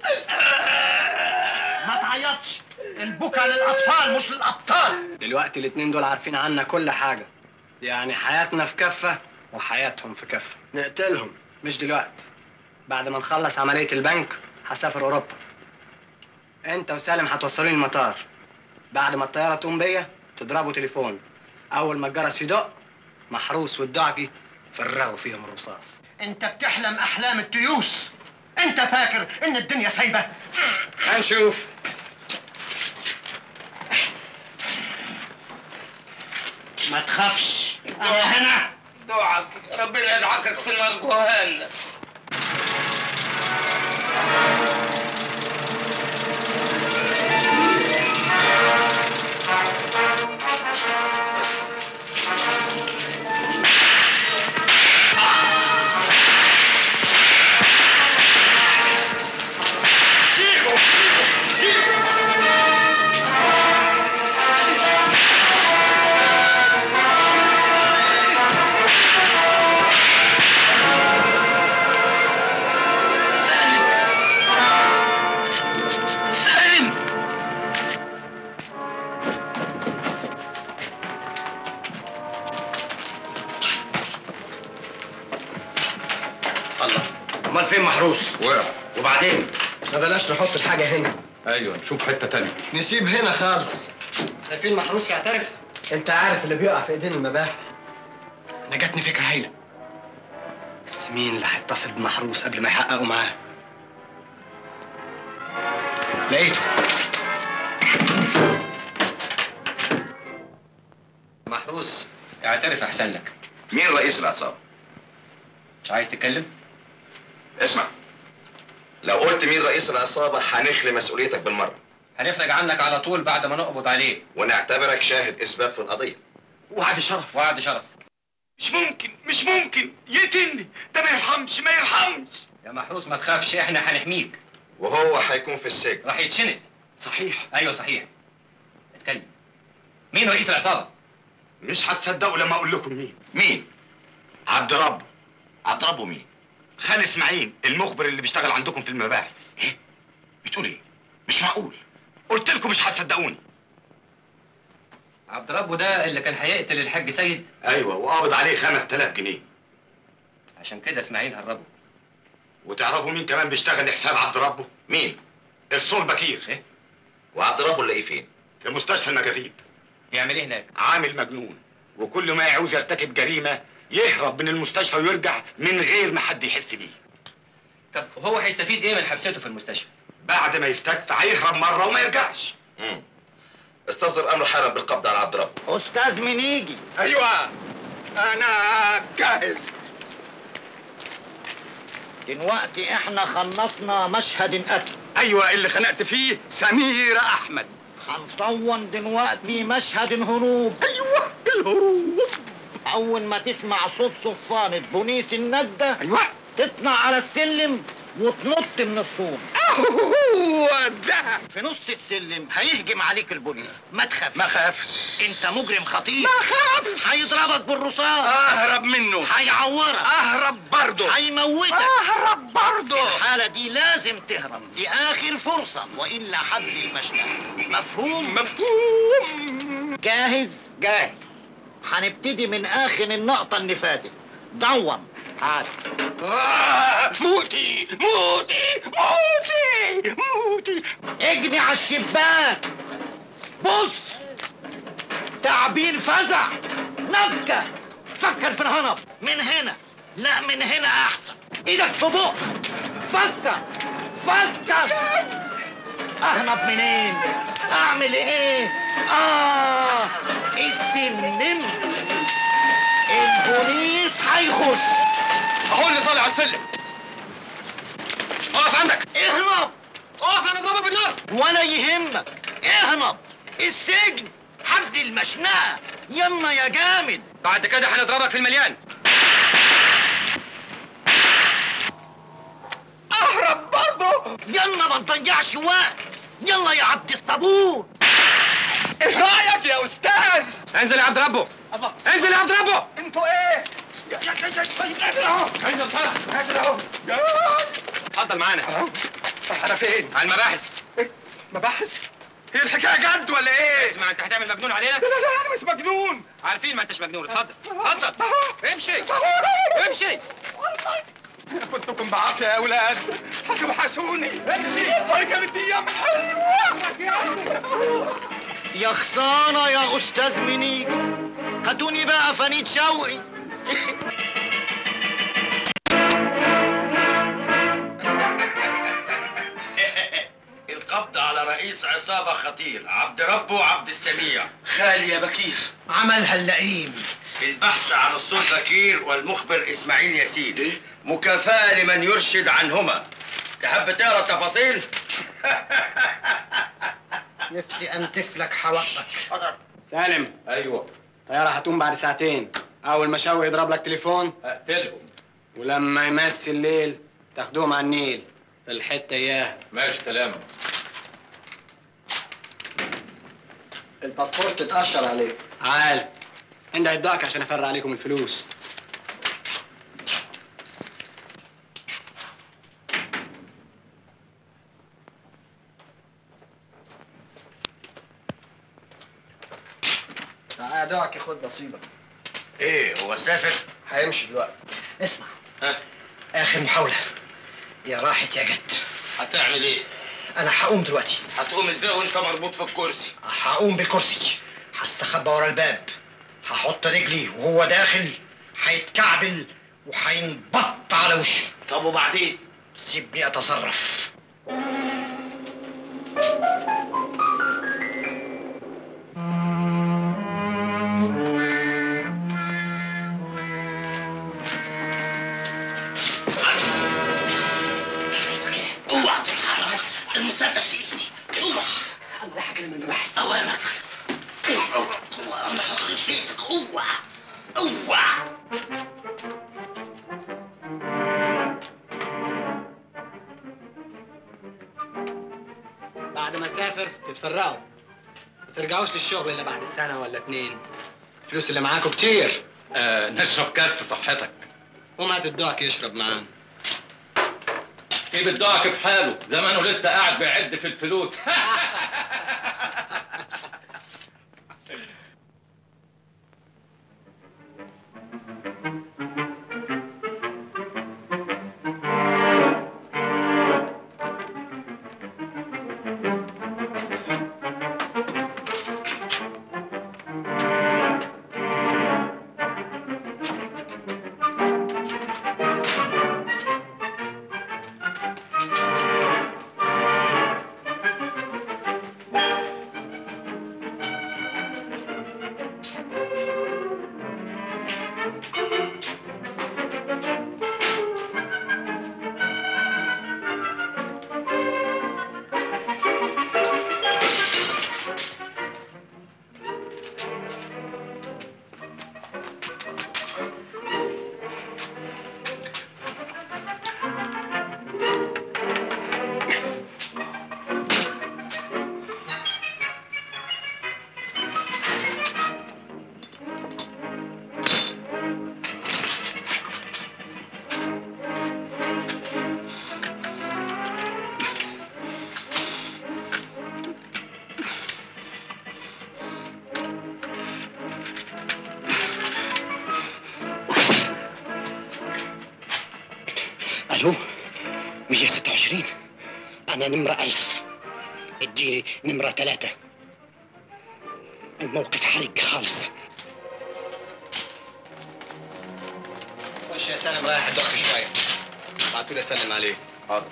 S4: ما تعيطش البكا للاطفال مش للابطال
S10: دلوقتي الاتنين دول عارفين عنا كل حاجة يعني حياتنا في كفة وحياتهم في كفة نقتلهم مش دلوقتي بعد ما نخلص عملية البنك هسافر أوروبا أنت وسالم هتوصلوني المطار بعد ما الطيارة تقوم بيا تضربوا تليفون أول ما الجرس يدق محروس والدعكي فرغوا فيهم الرصاص
S4: انت بتحلم احلام التيوس انت فاكر ان الدنيا سايبه
S10: هنشوف
S4: ما تخافش انا هنا
S6: دعك ربنا يدعكك في النار جهنم
S10: الله امال فين محروس
S12: وقع
S10: وبعدين ما بلاش نحط الحاجه هنا
S12: ايوه نشوف حته تانية
S10: نسيب هنا خالص خايفين محروس يعترف انت عارف اللي بيقع في ايدين المباحث انا جاتني فكره هايله بس مين اللي هيتصل بمحروس قبل ما يحققوا معاه لقيته
S5: محروس اعترف احسن لك
S18: مين رئيس العصابة؟
S5: مش عايز تتكلم
S18: اسمع لو قلت مين رئيس العصابة هنخلي مسؤوليتك بالمرة
S5: هنفرج عنك على طول بعد ما نقبض عليه
S18: ونعتبرك شاهد إثبات في القضية
S6: وعد شرف
S5: وعد شرف
S6: مش ممكن مش ممكن يقتلني ده ما يرحمش ما يرحمش
S5: يا محروس ما تخافش احنا هنحميك
S18: وهو هيكون في السجن
S5: راح يتشنق
S6: صحيح
S5: ايوه صحيح اتكلم مين رئيس العصابه
S6: مش هتصدقوا لما اقول لكم مين
S18: مين؟
S6: عبد ربه
S18: عبد ربه مين؟
S6: خالد اسماعيل المخبر اللي بيشتغل عندكم في المباحث ايه بتقول ايه مش معقول قلت لكم مش هتصدقوني
S5: عبد ربه ده اللي كان هيقتل الحاج سيد
S6: ايوه وقابض عليه 5000 جنيه
S5: عشان كده اسماعيل هربه
S6: وتعرفوا مين كمان بيشتغل لحساب عبد ربه
S18: مين؟
S6: الصول بكير ايه
S18: وعبد ربه اللي فين؟
S6: في مستشفى المجاذيب
S5: يعمل ايه هناك
S6: عامل مجنون وكل ما يعوز يرتكب جريمه يهرب من المستشفى ويرجع من غير ما حد يحس بيه
S5: طب هو هيستفيد ايه من حبسته في المستشفى
S6: بعد ما يستكفى هيهرب مره وما يرجعش
S18: مم. استصدر أمر حالا بالقبض على عبد ربه
S4: استاذ منيجي
S6: ايوه انا جاهز
S4: دلوقتي احنا خلصنا مشهد القتل
S6: ايوه اللي خنقت فيه سميرة احمد
S4: هنصون دلوقتي مشهد الهروب
S6: ايوه الهروب
S4: اول ما تسمع صوت صفانة بوليس الندة
S6: ايوه
S4: تطلع على السلم وتنط من السور
S6: هو ده
S4: في نص السلم هيهجم عليك البوليس ما تخافش
S6: ما خافش
S4: انت مجرم خطير
S6: ما خافش
S4: هيضربك بالرصاص
S6: اهرب منه
S4: هيعورك
S6: اهرب برضه
S4: هيموتك
S6: اهرب برضه
S4: في الحالة دي لازم تهرب دي آخر فرصة وإلا حبل المشنقة مفهوم؟
S6: مفهوم
S4: جاهز؟ جاهز هنبتدي من آخر النقطة اللي فاتت دور عاد
S6: آه موتي موتي موتي موتي
S4: اجني على الشباك بص تعبير فزع
S2: نبكة فكر في الهرب من هنا لا من هنا احسن ايدك في بق فكر فكر اهرب منين اعمل ايه اه السلم البوليس هيخش
S18: اهو اللي طالع على السلم اقف عندك
S2: اهرب
S18: اقف انا اضربك بالنار
S2: ولا يهمك اهرب السجن حد المشنقة يلا يا جامد
S5: بعد كده هنضربك في المليان
S2: اهرب برضه يلا ما نضيعش وقت يلا يا عبد الصابون
S4: ايه رايك يا استاذ
S5: انزل يا عبد ربه
S4: الله
S5: انزل يا عبد ربه
S4: انتوا ايه يا يا يا يا نازل اهو
S5: انزل بسرعه
S4: نازل اهو يا
S5: اتفضل معانا
S4: انا فين
S5: على المباحث
S4: مباحث هي الحكايه جد ولا ايه
S5: اسمع انت هتعمل مجنون علينا
S4: لا لا لا انا مش مجنون
S5: عارفين ما انتش مجنون اتفضل اتفضل امشي امشي
S4: انا كنتكم بعافيه يا اولاد هتوحشوني والله كانت ايام حلوه
S2: يا خسارة يا أستاذ منيج هاتوني بقى فنيد شوقي
S19: القبض على رئيس عصابة خطير عبد ربه عبد السميع
S11: خالي يا بكير
S2: عملها اللئيم
S19: البحث عن الصول بكير والمخبر اسماعيل ياسين مكافأة لمن يرشد عنهما تحب تقرا التفاصيل؟
S2: نفسي أنتف لك حواقك
S10: سالم
S19: ايوه
S10: طيارة هتقوم بعد ساعتين أول ما شوقي يضرب لك تليفون
S19: اقتلهم
S10: ولما يمس الليل تاخدوهم على النيل في الحتة إياه
S18: ماشي كلام
S2: الباسبور تتأشر عليه
S10: عال عندي هيدقك عشان أفرق عليكم الفلوس
S2: تعال دعك خد نصيبك
S19: ايه هو سافر؟
S2: هيمشي دلوقتي اسمع
S19: ها
S2: آخر محاولة يا راحت يا جت
S19: هتعمل ايه؟
S2: أنا هقوم دلوقتي
S19: هتقوم ازاي وانت مربوط في الكرسي؟
S2: هقوم بالكرسي هستخبى ورا الباب هحط رجلي وهو داخل هيتكعبل وهينبط على وشه
S19: طب وبعدين؟
S2: سيبني أتصرف
S11: اوعى تتحرك المسدس في ايدي اوعى الله حاجه من البحث اوامك اوعى اوعى انا هخرب بيتك اوعى اوعى
S10: بعد ما أسافر تتفرقوا ما ترجعوش للشغل إلا بعد سنة ولا اتنين الفلوس اللي معاكوا كتير
S12: آه نشرب كاس في صحتك
S10: وما تدوك يشرب معانا
S12: سيب الدعك في حاله زمانه لسه قاعد بيعد في الفلوس
S11: الو 126 انا نمرة ألف اديني نمرة ثلاثة الموقف حرج خالص
S10: خش يا سالم رايح الدق شويه بعتوا لي اسلم عليه
S18: حاضر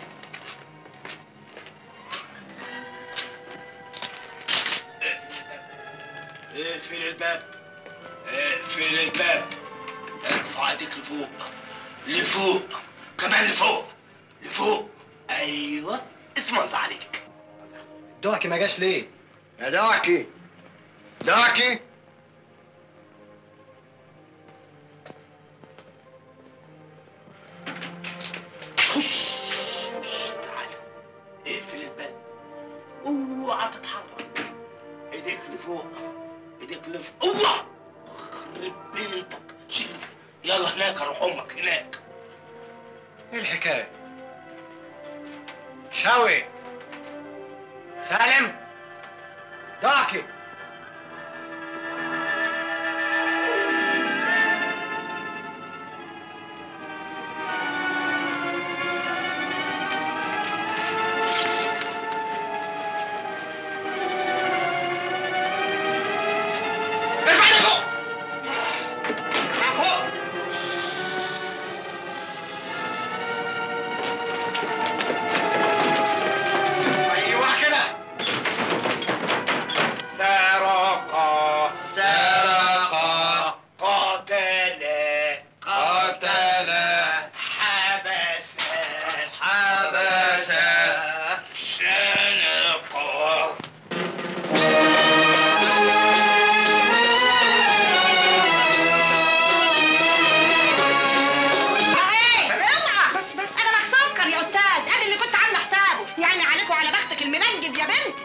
S19: اقفل الباب اقفل الباب ارفع ايديك لفوق لفوق كمان لفوق لفوق ايوه اسم الله عليك
S10: دعكي ما جاش ليه؟
S19: يا دعكي دعكي خش تعال اقفل الباب اوعى تتحرك ايديك لفوق ايديك لفوق اوعى خرب بيتك شيل يلا هناك اروح امك هناك
S10: ايه الحكايه؟ شاوي سالم دعكي
S19: ايوه كده سرق سرق قتل قتل حبس حبس شنق
S8: ايه اوعى بس بس انا مخسوكر يا استاذ انا اللي كنت عامله حسابه يعني عليك وعلى بختك المننجز يا بنتي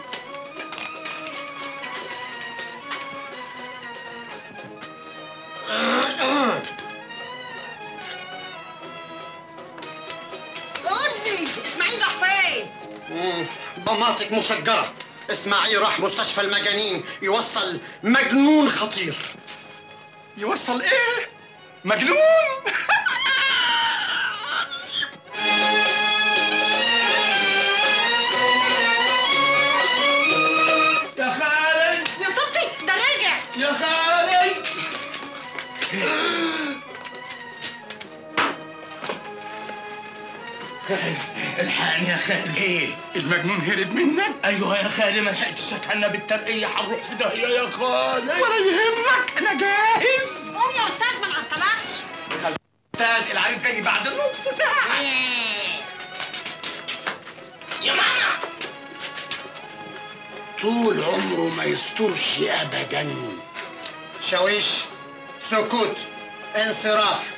S8: قول لي اسماعيل راح فين
S13: مم، ضماتك مشجرة اسماعيل راح مستشفى المجانين يوصل مجنون خطير
S4: يوصل ايه؟ مجنون؟
S19: يا خالي
S8: يا صبتي ده رجع
S19: يا خالي الحقني يا خالي ايه
S4: المجنون هرب منك؟
S19: ايوه يا خالي ما لحقتش اتهنى بالترقيه هنروح في داهيه يا خالي
S4: ولا يهمك انا جاهز
S8: قوم يا استاذ ما نعطلكش
S4: استاذ العريس جاي بعد نص ساعة
S19: يا ماما
S13: طول عمره ما يسترش ابدا شاويش سكوت انصراف